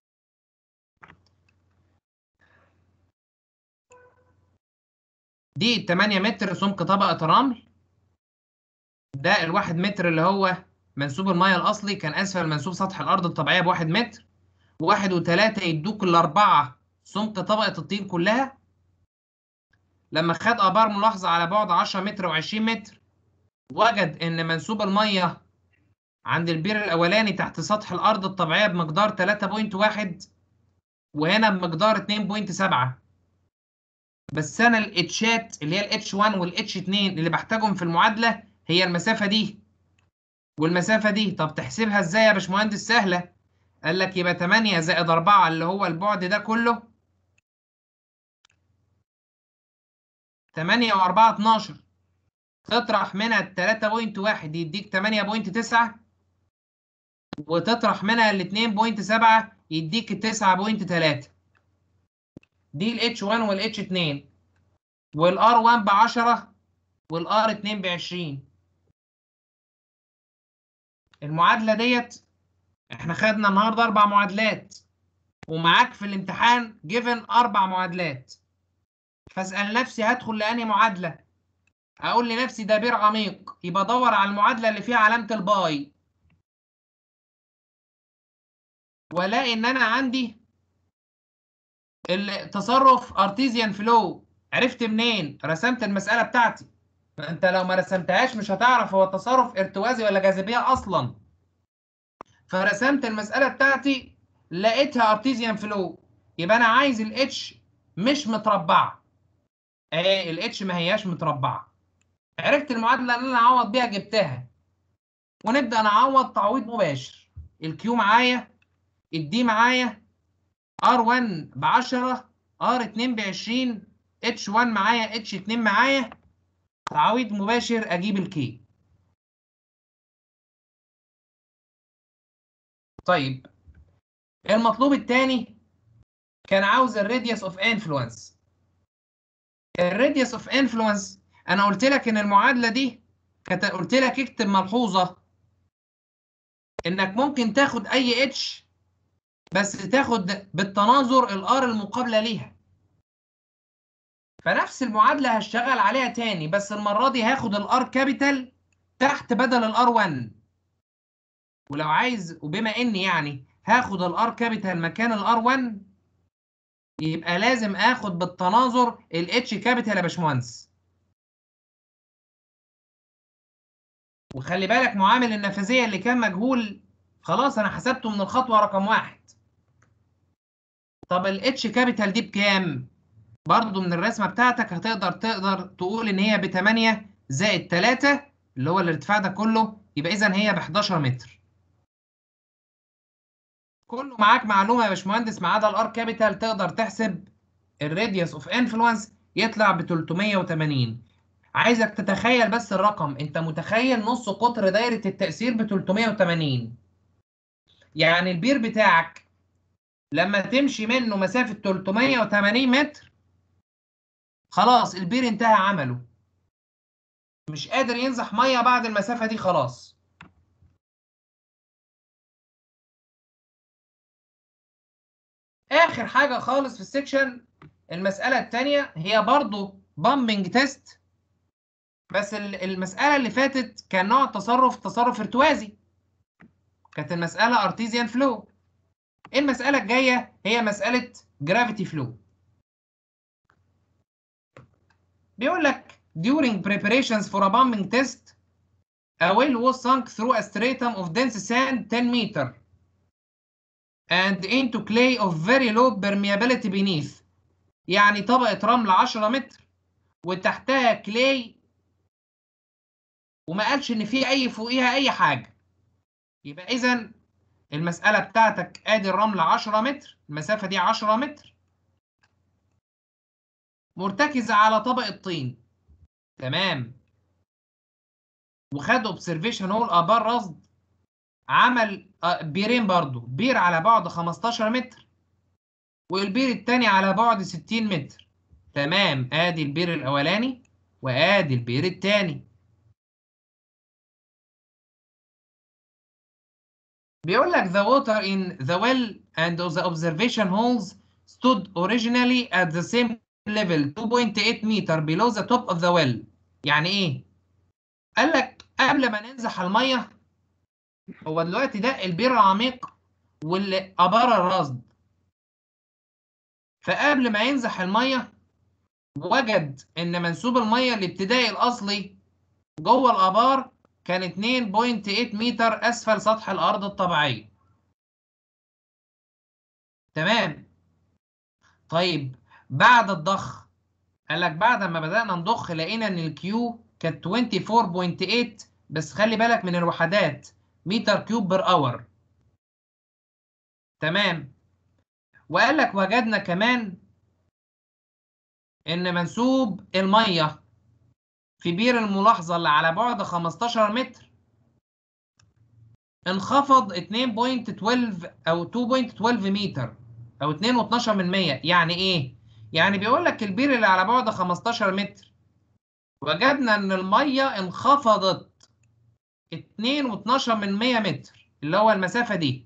دي 8 متر سمك طبقه رمل ده الواحد متر اللي هو منسوب الميه الاصلي كان اسفل منسوب سطح الارض الطبيعيه بواحد متر واحد وتلاتة يدوك الاربعه سمك طبقه الطين كلها لما خد ابار ملاحظه على بعد 10 متر و20 متر وجد ان منسوب الميه عند البير الاولاني تحت سطح الارض الطبيعيه بمقدار 3.1 وهنا بمقدار 2.7 بس انا الاتشات اللي هي الاتش 1 والاتش 2 اللي بحتاجهم في المعادله هي المسافه دي والمسافه دي طب تحسبها ازاي يا باشمهندس سهله قال لك يبقى 8 زائد 4 اللي هو البعد ده كله 8 و4 12 تطرح منها ال 3.1 يديك 8.9 وتطرح منها ال 2.7 يديك ال 9.3 دي ال H1 وال H2 وال R1 ب 10 وال R2 ب 20 المعادلة ديت احنا خدنا النهارده أربع معادلات ومعاك في الامتحان جيفن أربع معادلات فاسأل نفسي هدخل لأنهي معادلة أقول لنفسي ده بير عميق يبقى دور على المعادلة اللي فيها علامة الباي والاقي ان انا عندي التصرف ارتيزيان فلو عرفت منين رسمت المساله بتاعتي انت لو ما رسمتهاش مش هتعرف هو تصرف ارتوازي ولا جاذبيه اصلا فرسمت المساله بتاعتي لقيتها ارتيزيان فلو يبقى انا عايز الاتش مش متربعه ايه الاتش ما هياش متربعه عرفت المعادله اللي انا اعوض بيها جبتها ونبدا نعوض تعويض مباشر الكيو معايا الدي معايا R1 ب 10 R2 ب 20 H1 معايا H2 معايا تعويض مباشر اجيب الكي طيب المطلوب الثاني كان عاوز الراديوس اوف انفلونس الراديوس اوف انفلونس انا قلت لك ان المعادله دي كنت قلت لك اكتب ملحوظه انك ممكن تاخد اي اتش بس تاخد بالتناظر الار المقابله ليها فنفس المعادله هشتغل عليها تاني بس المره دي هاخد الار كابيتال تحت بدل الار 1 ولو عايز وبما اني يعني هاخد الار كابيتال مكان الار 1 يبقى لازم اخد بالتناظر الاتش كابيتال يا باشمهندس وخلي بالك معامل النفاذيه اللي كان مجهول خلاص انا حسبته من الخطوه رقم واحد طب الاتش كابيتال دي بكام برضو من الرسمه بتاعتك هتقدر تقدر تقول ان هي ب 8 زائد 3 اللي هو الارتفاع ده كله يبقى اذا هي ب 11 متر كله معاك معلومه يا باشمهندس ما عدا الار كابيتال تقدر تحسب الراديوس اوف انفلونس يطلع ب 380 عايزك تتخيل بس الرقم انت متخيل نص قطر دايره التاثير ب 380 يعني البير بتاعك لما تمشي منه مسافه 380 متر خلاص البير انتهى عمله مش قادر ينزح ميه بعد المسافه دي خلاص اخر حاجه خالص في السكشن المساله الثانيه هي برضو بامبنج تيست بس ال- المسألة اللي فاتت كان نوع التصرف تصرف ارتوازي كانت المسألة ارتيزيان فلو المسألة الجاية هي مسألة جرافيتي فلو بيقول لك during preparations for a pumping test a well was sunk through a stratum of dense sand 10 meter and into clay of very low permeability beneath يعني طبقة رمل 10 متر وتحتها كلاي وما قالش ان في اي فوقيها اي حاجة يبقى اذا المسألة بتاعتك ادي الرمل 10 متر المسافة دي 10 متر مرتكزة على طبقة طين تمام وخد اوبزرفيشن هول ابار رصد عمل آه، بيرين برضو بير على بعد 15 متر والبير التاني على بعد 60 متر تمام ادي البير الاولاني وادي البير التاني بيقول لك the water in the well and the observation holes stood originally at the same level 2.8 meter below the top of the well يعني ايه قال لك قبل ما ننزح الميه هو دلوقتي ده البير العميق واللي ابار الرصد فقبل ما ينزح الميه وجد ان منسوب الميه الابتدائي الاصلي جوه الابار كان 2.8 متر اسفل سطح الارض الطبيعيه تمام طيب بعد الضخ قال لك بعد ما بدأنا نضخ لقينا ان الكيو كانت 24.8 بس خلي بالك من الوحدات متر كيوب بر اور تمام وقال لك وجدنا كمان ان منسوب الميه في بير الملاحظه اللي على بعد 15 متر انخفض 2.12 او 2.12 متر او 2.12 من 100 يعني ايه يعني بيقول لك البير اللي على بعد 15 متر وجدنا ان الميه انخفضت 2.12 من 100 متر اللي هو المسافه دي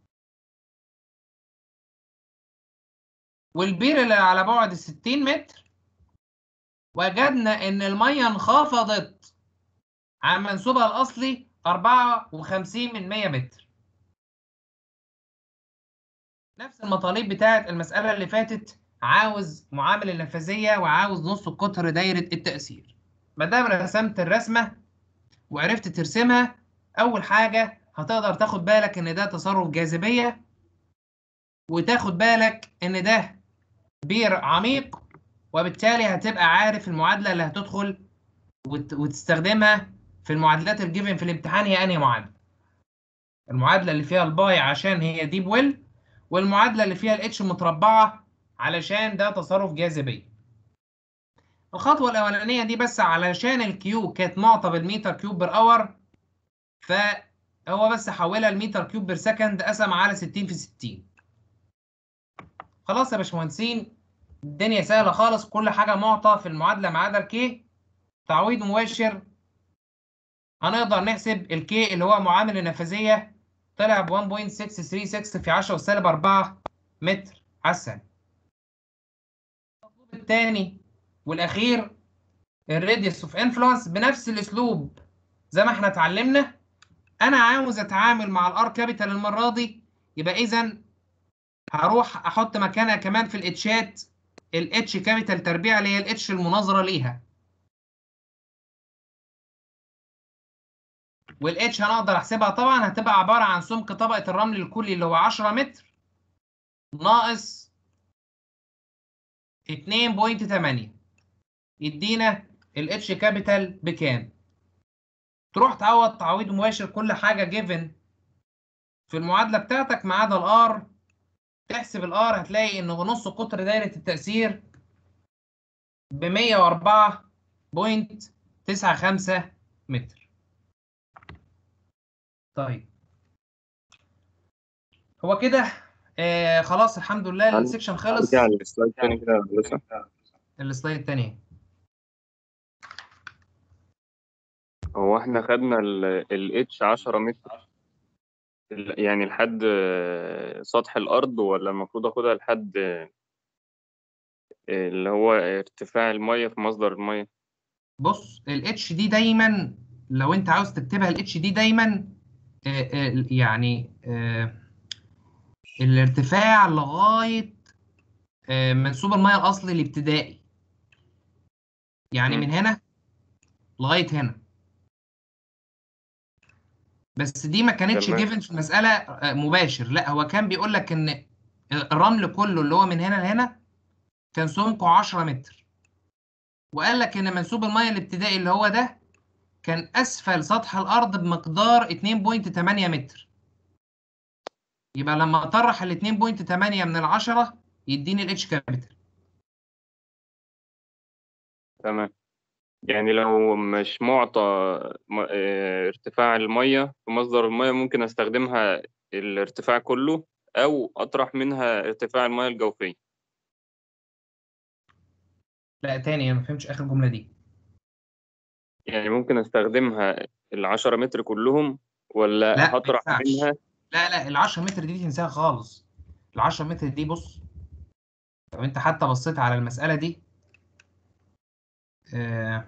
والبير اللي على بعد 60 متر وجدنا ان الميه انخفضت عن منسوبها الاصلي 54 من 100 متر نفس المطالب بتاعت المسألة اللي فاتت عاوز معامل النفاذية وعاوز نص قطر دايرة التأثير ما دام رسمت الرسمة وعرفت ترسمها أول حاجة هتقدر تاخد بالك إن ده تصرف جاذبية وتاخد بالك إن ده بير عميق وبالتالي هتبقى عارف المعادلة اللي هتدخل وت- وتستخدمها في المعادلات الجيفن في الامتحان هي أنهي معادلة المعادلة اللي فيها الباي عشان هي ديب ويل والمعادلة اللي فيها الاتش متربعة علشان ده تصرف جاذبية الخطوة الأولانية دي بس علشان الكيو كانت معطى بالمتر كيوب بر اور فهو بس حولها المتر كيوب بر سكند قسم على 60 في 60 خلاص يا باشمهندسين الدنيا سهلة خالص كل حاجة معطى في المعادلة ما عدا الكي تعويض مباشر هنقدر نحسب الكي اللي هو معامل النفاذية طلع ب 1.636 في 10 وسالب 4 متر على الثانية. المطلوب الثاني والأخير الراديوس اوف انفلونس بنفس الأسلوب زي ما احنا اتعلمنا أنا عاوز أتعامل مع الار كابيتال المرة دي يبقى إذا هروح أحط مكانها كمان في الاتشات الاتش كابيتال تربيع اللي هي الاتش المناظرة ليها والاتش هنقدر احسبها طبعا هتبقى عباره عن سمك طبقه الرمل الكلي اللي هو 10 متر ناقص 2.8 يدينا الاتش كابيتال بكام تروح تعوض تعويض مباشر كل حاجه جيفن في المعادله بتاعتك ما عدا الار تحسب الار هتلاقي ان نص قطر دايره التاثير ب 104.95 متر طيب هو كده آه خلاص الحمد لله هل- السكشن خلص ارجع للسلايد تاني كده يا هندسة السلايد التانية هو احنا خدنا ال H 10 متر ال- يعني لحد آه، سطح الأرض ولا المفروض اخدها لحد آه، اللي هو ارتفاع المية في مصدر المية بص الاتش دي دايما لو انت عاوز تكتبها الاتش دي دايما آه، آه، يعني آه، الارتفاع لغايه آه، منسوب الميه الاصلي الابتدائي يعني مم. من هنا لغايه هنا بس دي ما كانتش تمام. جيفن في المساله آه، مباشر لا هو كان بيقول لك ان الرمل كله اللي هو من هنا لهنا كان سمكه 10 متر وقال لك ان منسوب الميه الابتدائي اللي هو ده كان اسفل سطح الارض بمقدار 2.8 متر يبقى لما اطرح ال 2.8 من العشرة يديني الاتش كابيتال تمام يعني لو مش معطى م- آه، ارتفاع المية في مصدر المية ممكن استخدمها الارتفاع كله او اطرح منها ارتفاع المية الجوفية لا تاني انا ما فهمتش اخر جمله دي يعني ممكن استخدمها العشرة متر كلهم ولا لا ما هطرح ينفعش. منها لا لا ال 10 متر دي تنساها خالص ال 10 متر دي بص لو انت حتى بصيت على المساله دي آه،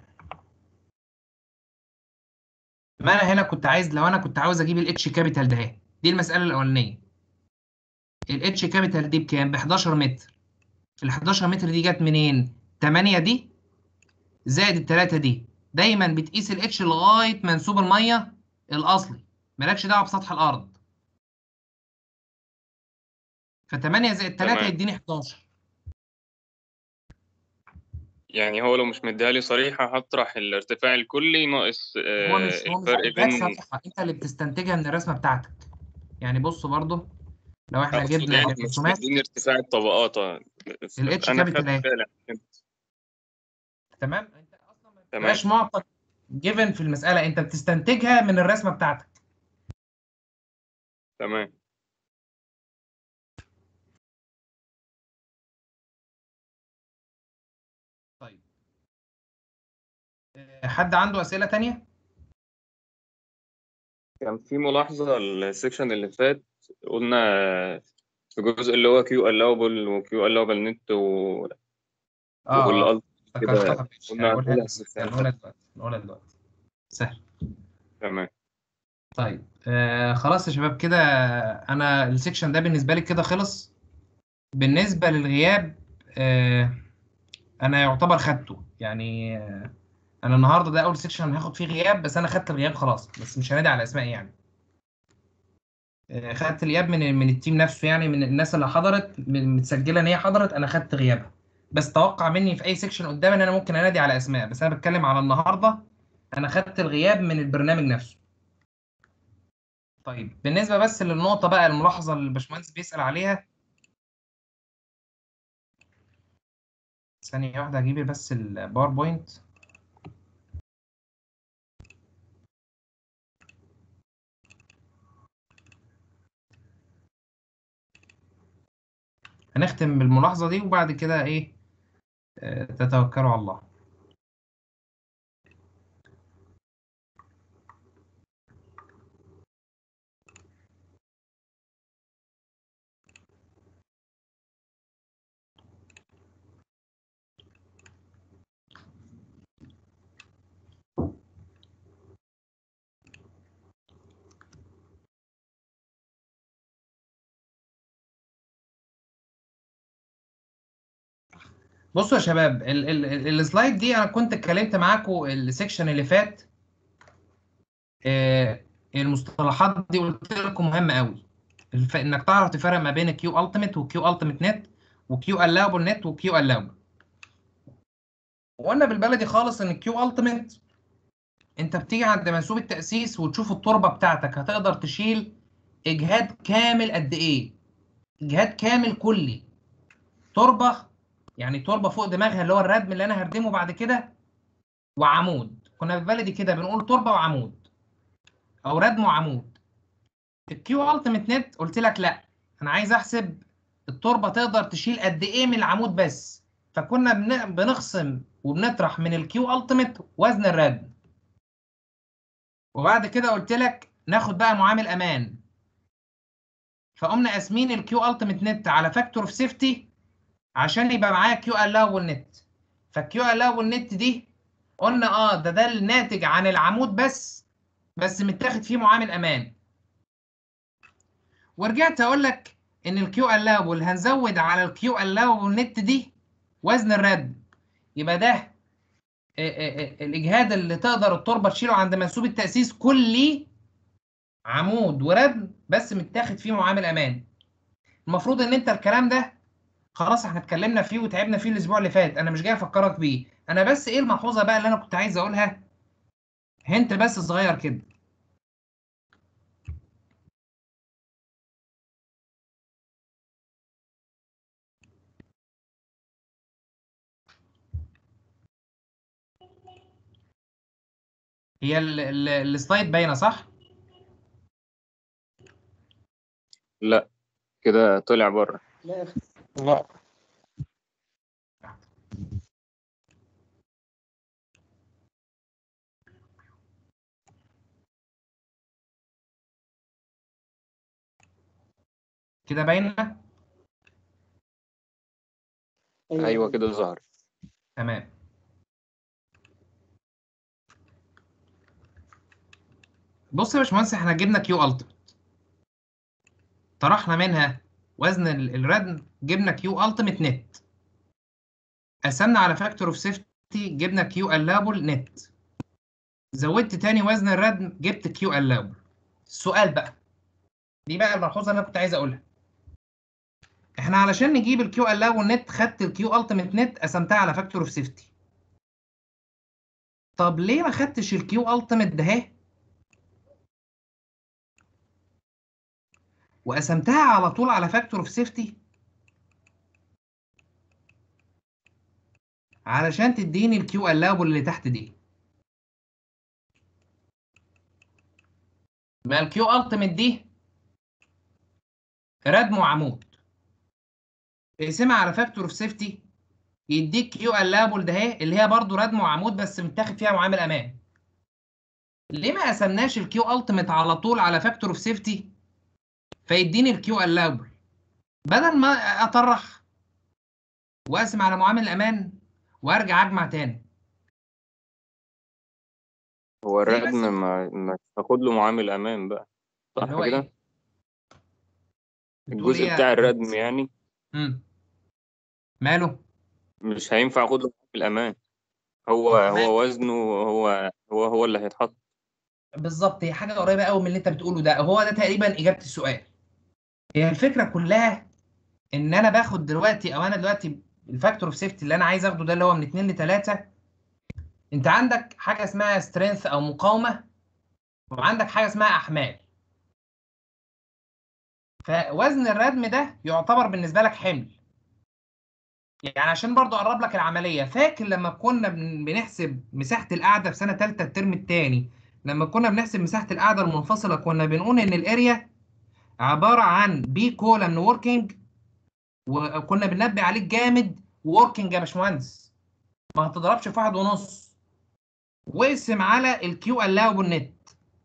ما انا هنا كنت عايز لو انا كنت عاوز اجيب الاتش كابيتال ده اهي دي المساله الاولانيه الاتش كابيتال دي بكام ب 11 متر ال 11 متر دي جت منين 8 دي زائد التلاتة دي دايما بتقيس الاتش لغايه منسوب الميه الاصلي مالكش دعوه بسطح الارض ف8 زائد 3 تمام. يديني 11 يعني هو لو مش مديها لي صريحة هطرح الارتفاع الكلي ناقص آه، هو مش هو مش الفرق هيديك بين صفحه انت اللي بتستنتجها من الرسمه بتاعتك يعني بص برضو لو احنا أقصد جبنا يعني مش الرسومات مديني ارتفاع الطبقات آه. ال H أنا capital خدت أهي. فعلا تمام انت اصلا ما تمام بتبقاش معطى جيفن في المساله انت بتستنتجها من الرسمه بتاعتك تمام طيب آه، حد عنده اسئله تانية كان في ملاحظة السكشن اللي فات قلنا في الجزء اللي هو كيو allowable وكيو allowable نت و اه والألت ذكرتها كده ماشي قلنا هقولها هنقولها لك السكشن اللي هنقولها فات. دلوقتي هنقولها دلوقتي سهل تمام طيب آه خلاص يا شباب كده انا السكشن ده بالنسبه لي كده خلص بالنسبه للغياب آه انا يعتبر خدته يعني آه انا النهارده ده اول سكشن هاخد فيه غياب بس انا خدت الغياب خلاص بس مش هنادي على اسماء يعني آه خدت الغياب من من التيم نفسه يعني من الناس اللي حضرت من- متسجله ان هي حضرت انا خدت غيابها بس توقع مني في اي سكشن قدام ان انا ممكن انادي على اسماء بس انا بتكلم على النهارده انا خدت الغياب من البرنامج نفسه طيب بالنسبة بس للنقطة بقى الملاحظة اللي الباشمهندس بيسأل عليها ثانية واحدة هجيب بس الباوربوينت هنختم بالملاحظة دي وبعد كده إيه آه، تتوكلوا على الله بصوا يا شباب ال ال ال السلايد دي انا كنت اتكلمت معاكم السكشن اللي فات آه، المصطلحات دي قلت لكم مهمه قوي الف... انك تعرف تفرق ما بين كيو التيميت وكيو التيميت نت وكيو الاوبل نت وكيو الاوبل وقلنا بالبلدي خالص ان الكيو التيميت انت بتيجي عند منسوب التاسيس وتشوف التربه بتاعتك هتقدر تشيل اجهاد كامل قد ايه اجهاد كامل كلي تربه يعني تربه فوق دماغها اللي هو الردم اللي انا هردمه بعد كده وعمود كنا بالبلدي كده بنقول تربه وعمود او ردم وعمود الكيو التيميت نت قلت لك لا انا عايز احسب التربه تقدر تشيل قد ايه من العمود بس فكنا بن- بنخصم وبنطرح من الكيو التيميت وزن الردم وبعد كده قلت لك ناخد بقى معامل امان فقمنا قاسمين الكيو التيميت نت على فاكتور اوف سيفتي عشان يبقى معايا كيو الاوبل نت فالكيو الاوبل نت دي قلنا اه ده ده الناتج عن العمود بس بس متاخد فيه معامل امان ورجعت اقول لك ان الكيو الاوبل هنزود على الكيو الاوبل نت دي وزن الرد يبقى ده آه، آه، آه، الاجهاد اللي تقدر التربه تشيله عند منسوب التاسيس كلي عمود وردم بس متاخد فيه معامل امان المفروض ان انت الكلام ده خلاص احنا اتكلمنا فيه وتعبنا فيه الاسبوع اللي فات انا مش جاي افكرك بيه انا بس ايه الملحوظه بقى اللي انا كنت عايز اقولها هنت بس صغير كده هي ال- ال- السلايد باينه صح لا كده طلع بره لا يا اخي لا كده باينه ايوه كده ظهر تمام بص يا باشمهندس احنا جبنا كيو التيمت طرحنا منها وزن ال- الردم جبنا كيو التيمت نت قسمنا على فاكتور اوف سيفتي جبنا كيو اللابل نت زودت تاني وزن الردم جبت كيو اللابل السؤال بقى دي بقى الملحوظه اللي انا كنت عايز اقولها احنا علشان نجيب الكيو اللابل نت خدت الكيو التيمت نت قسمتها على فاكتور اوف سيفتي طب ليه ما خدتش الكيو التيمت ده اهي وقسمتها على طول على فاكتور اوف سيفتي علشان تديني الكيو اللابل اللي تحت دي ما الكيو التيمت دي ردم وعمود اقسمها على فاكتور اوف سيفتي يديك كيو اللابل ده اهي اللي هي برضو ردم وعمود بس متاخد فيها معامل امان ليه ما قسمناش الكيو التيمت على طول على فاكتور اوف سيفتي فيديني الكيو اللابل بدل ما اطرح واقسم على معامل الامان وارجع اجمع تاني هو ليه بس؟ الردم ما ما تاخد له معامل امان بقى صح اللي هو كده ايه بتقول الجزء إيه بتاع يا الردم يعني امم ماله مش هينفع اخد له معامل امان هو ما- هو وزنه هو هو هو اللي هيتحط بالظبط هي حاجه قريبه قوي من اللي انت بتقوله ده هو ده تقريبا اجابه السؤال هي الفكره كلها ان انا باخد دلوقتي او انا دلوقتي الفاكتور اوف سيفتي اللي انا عايز اخده ده اللي هو من 2 ل 3 انت عندك حاجه اسمها سترينث او مقاومه وعندك حاجه اسمها احمال فوزن الردم ده يعتبر بالنسبه لك حمل يعني عشان برضو اقرب لك العمليه فاكر لما كنا بن- بنحسب مساحه القاعده في سنه ثالثه الترم الثاني لما كنا بنحسب مساحه القاعده المنفصله كنا بنقول ان الاريا عباره عن بي كولم وركينج وكنا بننبه عليك جامد وركينج يا باشمهندس ما هتضربش في واحد ونص واقسم على الكيو الاوبل نت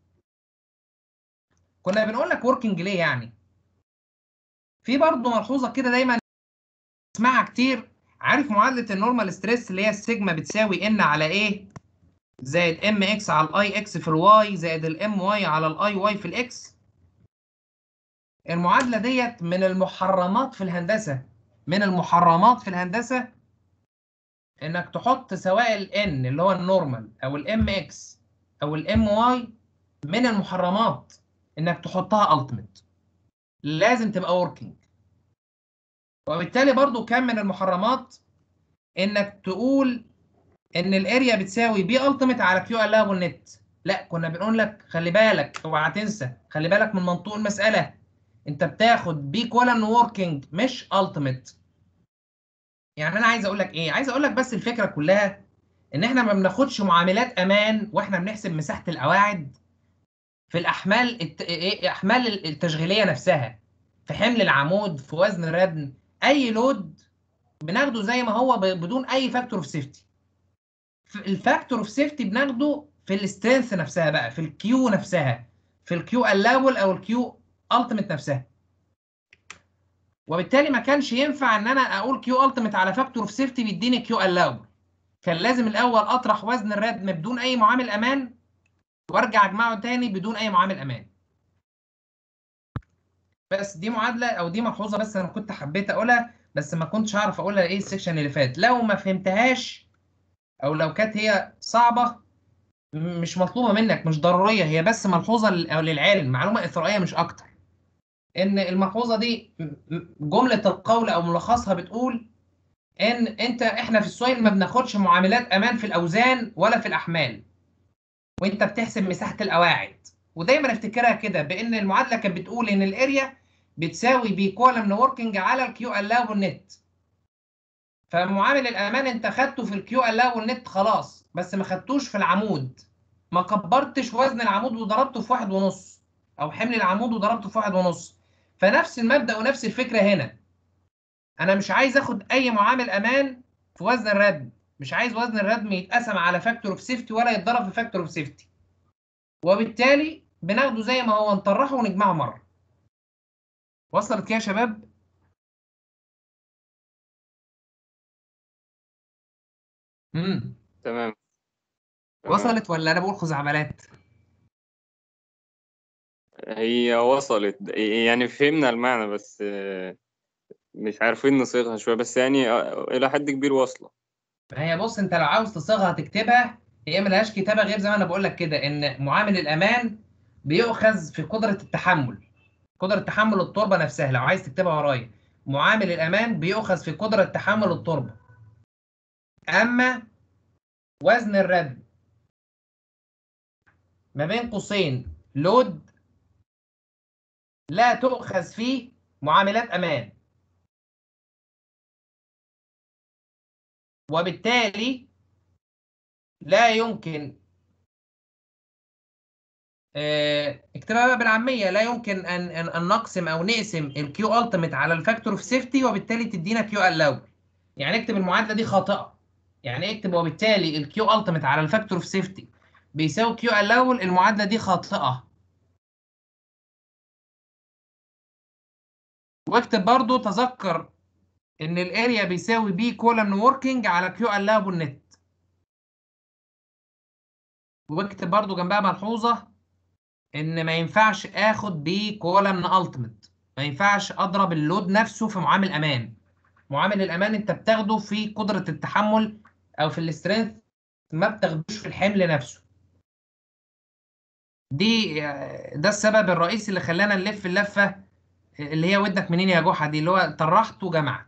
كنا بنقول لك وركينج ليه يعني في برضه ملحوظه كده دايما اسمعها كتير عارف معادله النورمال ستريس اللي هي السيجما بتساوي ان على ايه زائد ام اكس على الاي اكس في الواي زائد الام واي على الاي واي في الاكس المعادله ديت من المحرمات في الهندسه من المحرمات في الهندسه انك تحط سواء الان اللي هو النورمال او الام اكس او الام واي من المحرمات انك تحطها التيميت لازم تبقى وركينج وبالتالي برضو كان من المحرمات انك تقول ان الاريا بتساوي بي التيميت على كيو الاغو نت لا كنا بنقول لك خلي بالك اوعى تنسى خلي بالك من منطوق المساله انت بتاخد بي كولن وركينج مش التيميت يعني انا عايز اقول لك ايه عايز اقول لك بس الفكره كلها ان احنا ما بناخدش معاملات امان واحنا بنحسب مساحه القواعد في الاحمال الت... إيه احمال التشغيليه نفسها في حمل العمود في وزن الردم اي لود بناخده زي ما هو ب... بدون اي فاكتور اوف سيفتي الفاكتور اوف سيفتي بناخده في السترينث نفسها بقى في الكيو نفسها في الكيو الاول او الكيو التيميت نفسها وبالتالي ما كانش ينفع ان انا اقول كيو التيميت على فاكتور اوف سيفتي بيديني كيو الاول كان لازم الاول اطرح وزن الردم بدون اي معامل امان وارجع اجمعه تاني بدون اي معامل امان بس دي معادله او دي ملحوظه بس انا كنت حبيت اقولها بس ما كنتش هعرف اقولها ايه السكشن اللي فات لو ما فهمتهاش او لو كانت هي صعبه م- مش مطلوبه منك مش ضروريه هي بس ملحوظه لل- أو للعالم معلومه اثرائيه مش اكتر ان الملحوظه دي م- م- جمله القول او ملخصها بتقول ان انت احنا في السويل ما بناخدش معاملات امان في الاوزان ولا في الاحمال وانت بتحسب مساحه القواعد ودايما افتكرها كده بان المعادله كانت بتقول ان الاريا بتساوي بي كولم وركينج على الكيو الاو نت فمعامل الامان انت خدته في الكيو الاو نت خلاص بس ما خدتوش في العمود ما كبرتش وزن العمود وضربته في واحد ونص او حمل العمود وضربته في واحد ونص فنفس المبدأ ونفس الفكرة هنا انا مش عايز اخد اي معامل امان في وزن الردم مش عايز وزن الردم يتقسم على فاكتور اوف سيفتي ولا يتضرب في فاكتور اوف سيفتي وبالتالي بناخده زي ما هو نطرحه ونجمعه مره وصلت كده يا شباب امم تمام تمام. وصلت ولا انا بقول خزعبلات هي وصلت يعني فهمنا المعنى بس آه، مش عارفين نصيغها شوية بس يعني آه، إلى حد كبير واصلة ما هي بص انت لو عاوز تصيغها تكتبها هي ملهاش كتابه غير زي ما انا بقول لك كده ان معامل الامان بيؤخذ في قدره التحمل قدره تحمل التربه نفسها لو عايز تكتبها ورايا معامل الامان بيؤخذ في قدره تحمل التربه اما وزن الردم ما بين قوسين لود لا تؤخذ فيه معاملات امان وبالتالي لا يمكن آه، اكتبها بقى بالعاميه لا يمكن ان ان أن نقسم او نقسم الكيو التيميت على الفاكتور اوف سيفتي وبالتالي تدينا كيو الاو يعني اكتب المعادله دي خاطئه يعني اكتب وبالتالي الكيو التيميت على الفاكتور اوف سيفتي بيساوي كيو الاو المعادله دي خاطئه واكتب برضو تذكر ان الاريا بيساوي بي كولن وركينج على كيو الاو النت واكتب برضو جنبها ملحوظه ان ما ينفعش اخد بي كولن التيميت ما ينفعش اضرب اللود نفسه في معامل امان معامل الامان انت بتاخده في قدره التحمل او في الاسترينث ما بتاخدوش في الحمل نفسه دي ده السبب الرئيسي اللي خلانا نلف اللفه اللي هي ودك منين يا جحا دي اللي هو طرحت وجمعت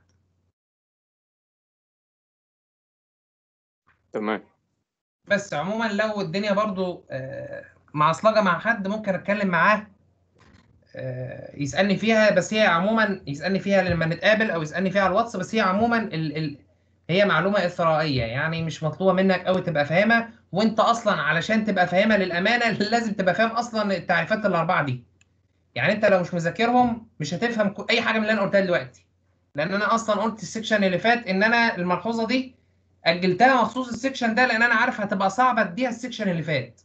تمام بس عموما لو الدنيا برضو آه، معصلجه مع حد ممكن اتكلم معاه آه، يسالني فيها بس هي عموما يسالني فيها لما نتقابل او يسالني فيها على الواتس بس هي عموما ال ال هي معلومه اثرائيه يعني مش مطلوبه منك قوي تبقى فاهمها وانت اصلا علشان تبقى فاهمها للامانه لازم تبقى فاهم اصلا التعريفات الاربعه دي يعني انت لو مش مذاكرهم مش هتفهم كو- اي حاجه من اللي انا قلتها دلوقتي لان انا اصلا قلت السكشن اللي فات ان انا الملحوظه دي اجلتها مخصوص السكشن ده لان انا عارف هتبقى صعبه اديها السكشن اللي فات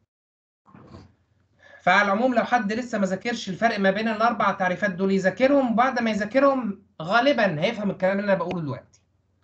فعلى العموم لو حد لسه ما ذاكرش الفرق ما بين الاربع تعريفات دول يذاكرهم بعد ما يذاكرهم غالبا هيفهم الكلام اللي انا بقوله دلوقتي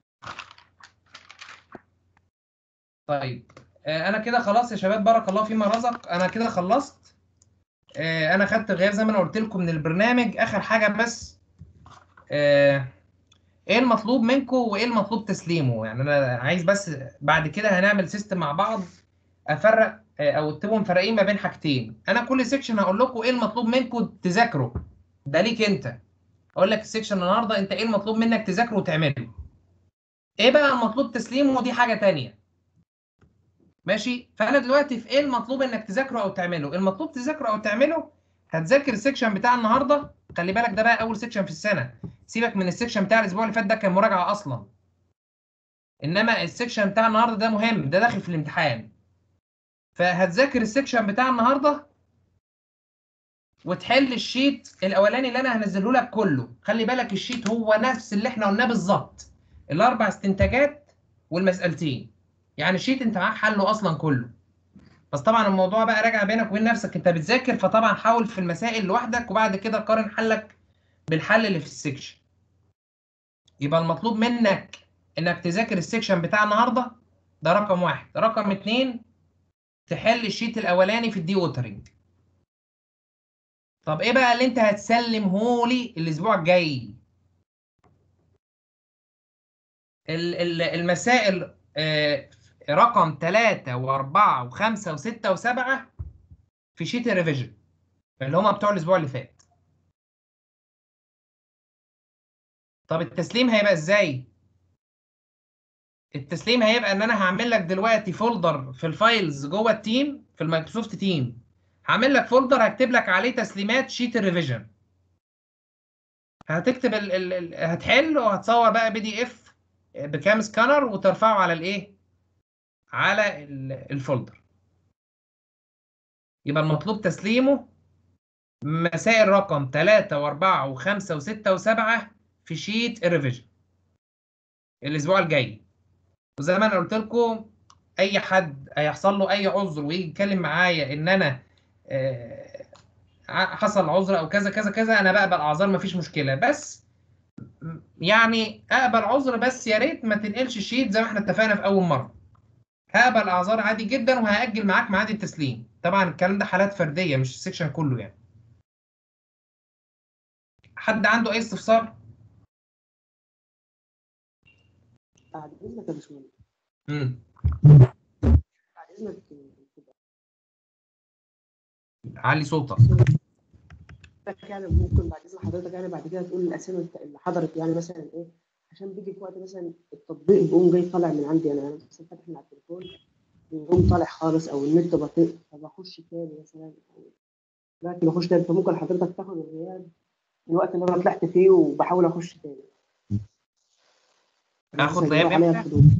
طيب آه، انا كده خلاص يا شباب بارك الله فيما رزق انا كده خلصت آه، انا خدت غياب زي ما انا قلت لكم من البرنامج اخر حاجه بس آه، ايه المطلوب منكم وايه المطلوب تسليمه يعني انا عايز بس بعد كده هنعمل سيستم مع بعض افرق آه، او تبقوا مفرقين ما بين حاجتين انا كل سيكشن هقول لكم ايه المطلوب منكم تذاكروا ده ليك انت اقول لك السيكشن النهارده انت ايه المطلوب منك تذاكره وتعمله ايه بقى المطلوب تسليمه دي حاجه تانية ماشي فانا دلوقتي في ايه المطلوب انك تذاكره او تعمله المطلوب تذاكره او تعمله هتذاكر السيكشن بتاع النهارده خلي بالك ده بقى اول سيكشن في السنه سيبك من السيكشن بتاع الاسبوع اللي فات ده كان مراجعه اصلا انما السيكشن بتاع النهارده ده مهم ده داخل في الامتحان فهتذاكر السيكشن بتاع النهارده وتحل الشيت الاولاني اللي انا هنزله لك كله خلي بالك الشيت هو نفس اللي احنا قلناه بالظبط الاربع استنتاجات والمسالتين يعني الشيت انت معاك حله اصلا كله بس طبعا الموضوع بقى راجع بينك وبين نفسك انت بتذاكر فطبعا حاول في المسائل لوحدك وبعد كده قارن حلك بالحل اللي في السكشن يبقى المطلوب منك انك تذاكر السكشن بتاع النهارده ده رقم واحد رقم اتنين تحل الشيت الاولاني في الدي ووترنج طب ايه بقى اللي انت هتسلمه لي الاسبوع الجاي ال- ال- المسائل آه، رقم ثلاثة وأربعة وخمسة وستة وسبعة في شيت الريفيجن اللي هما بتوع الأسبوع اللي فات. طب التسليم هيبقى إزاي؟ التسليم هيبقى إن أنا هعمل لك دلوقتي فولدر في الفايلز جوه التيم في المايكروسوفت تيم. هعمل لك فولدر هكتب لك عليه تسليمات شيت الريفيجن. هتكتب ال ال ال هتحل وهتصور بقى بي دي اف بكام سكانر وترفعه على الايه؟ على ال- الفولدر. يبقى المطلوب تسليمه مسائل رقم 3 و4 و5 و6 و7 في شيت الريفيجن الاسبوع الجاي وزي ما انا قلت لكم اي حد هيحصل له اي عذر ويجي يتكلم معايا ان انا آه، ع- حصل عذر او كذا كذا كذا انا بقبل اعذار مفيش مشكله بس م- يعني اقبل عذر بس يا ريت ما تنقلش الشيت زي ما احنا اتفقنا في اول مره هقبل اعذار عادي جدا وهاجل معاك ميعاد التسليم طبعا الكلام ده حالات فرديه مش السكشن كله يعني حد عنده اي استفسار بعد اذنك يا باشمهندس امم بعد اذنك علي صوتك يعني ممكن بعد اذن حضرتك يعني بعد كده تقول الاسامي الت- اللي حضرت يعني مثلا ايه عشان بيجي في وقت مثلا التطبيق بيقوم جاي طالع من عندي يعني انا مثلا فاتح من على التليفون بيقوم طالع خالص او النت بطيء فبخش تاني مثلا أو دلوقتي بخش تاني فممكن حضرتك تاخد الغياب الوقت اللي انا طلعت فيه وبحاول اخش تاني أنا آخد مثلاً غياب بيروح عليا إمتى؟ الحضور.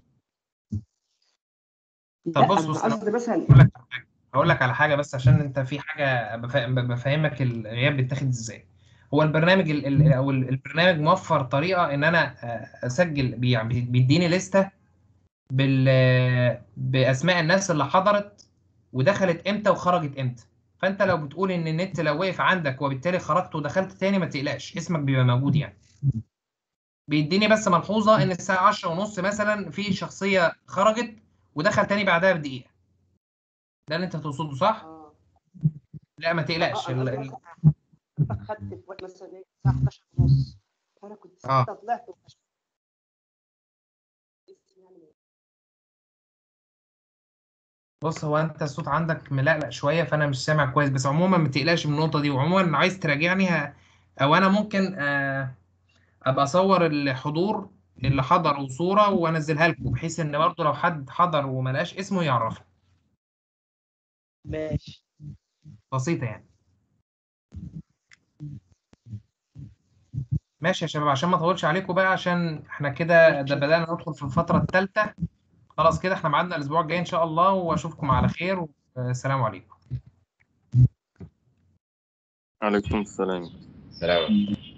طب لا، بص أنا بص قصدي مثلا هقول لك على حاجه هقول لك على حاجه بس عشان انت في حاجه بفا- بفهمك الغياب بيتاخد ازاي هو البرنامج ال- ال- او ال- البرنامج موفر طريقه ان انا آه، اسجل بي- يعني بيديني لسته بال باسماء الناس اللي حضرت ودخلت امتى وخرجت امتى فانت لو بتقول ان النت لو وقف عندك وبالتالي خرجت ودخلت تاني ما تقلقش اسمك بيبقى موجود يعني بيديني بس ملحوظه ان الساعه 10 ونص مثلا في شخصيه خرجت ودخل تاني بعدها بدقيقه ده اللي انت تقصده صح اه لا ما تقلقش آه، أنا ال- قصدي ال- مثلاً خدت في وقت مثلا ايه الساعه 11 ونص فانا كنت آه. ساعتها طلعت ومشيت. يعني بص هو انت الصوت عندك ملقلق شويه فانا مش سامع كويس بس عموما ما تقلقش من النقطه دي وعموما عايز تراجعني ه... او انا ممكن آه، ابقى اصور الحضور اللي حضروا صوره وانزلها لكم بحيث ان برضه لو حد حضر وما لقاش اسمه يعرفه ماشي بسيطه يعني ماشي يا شباب عشان ما اطولش عليكم بقى عشان احنا كده ده بدأنا ندخل في الفتره الثالثه خلاص كده احنا ميعادنا الاسبوع الجاي ان شاء الله واشوفكم على خير والسلام عليكم عليكم السلام سلام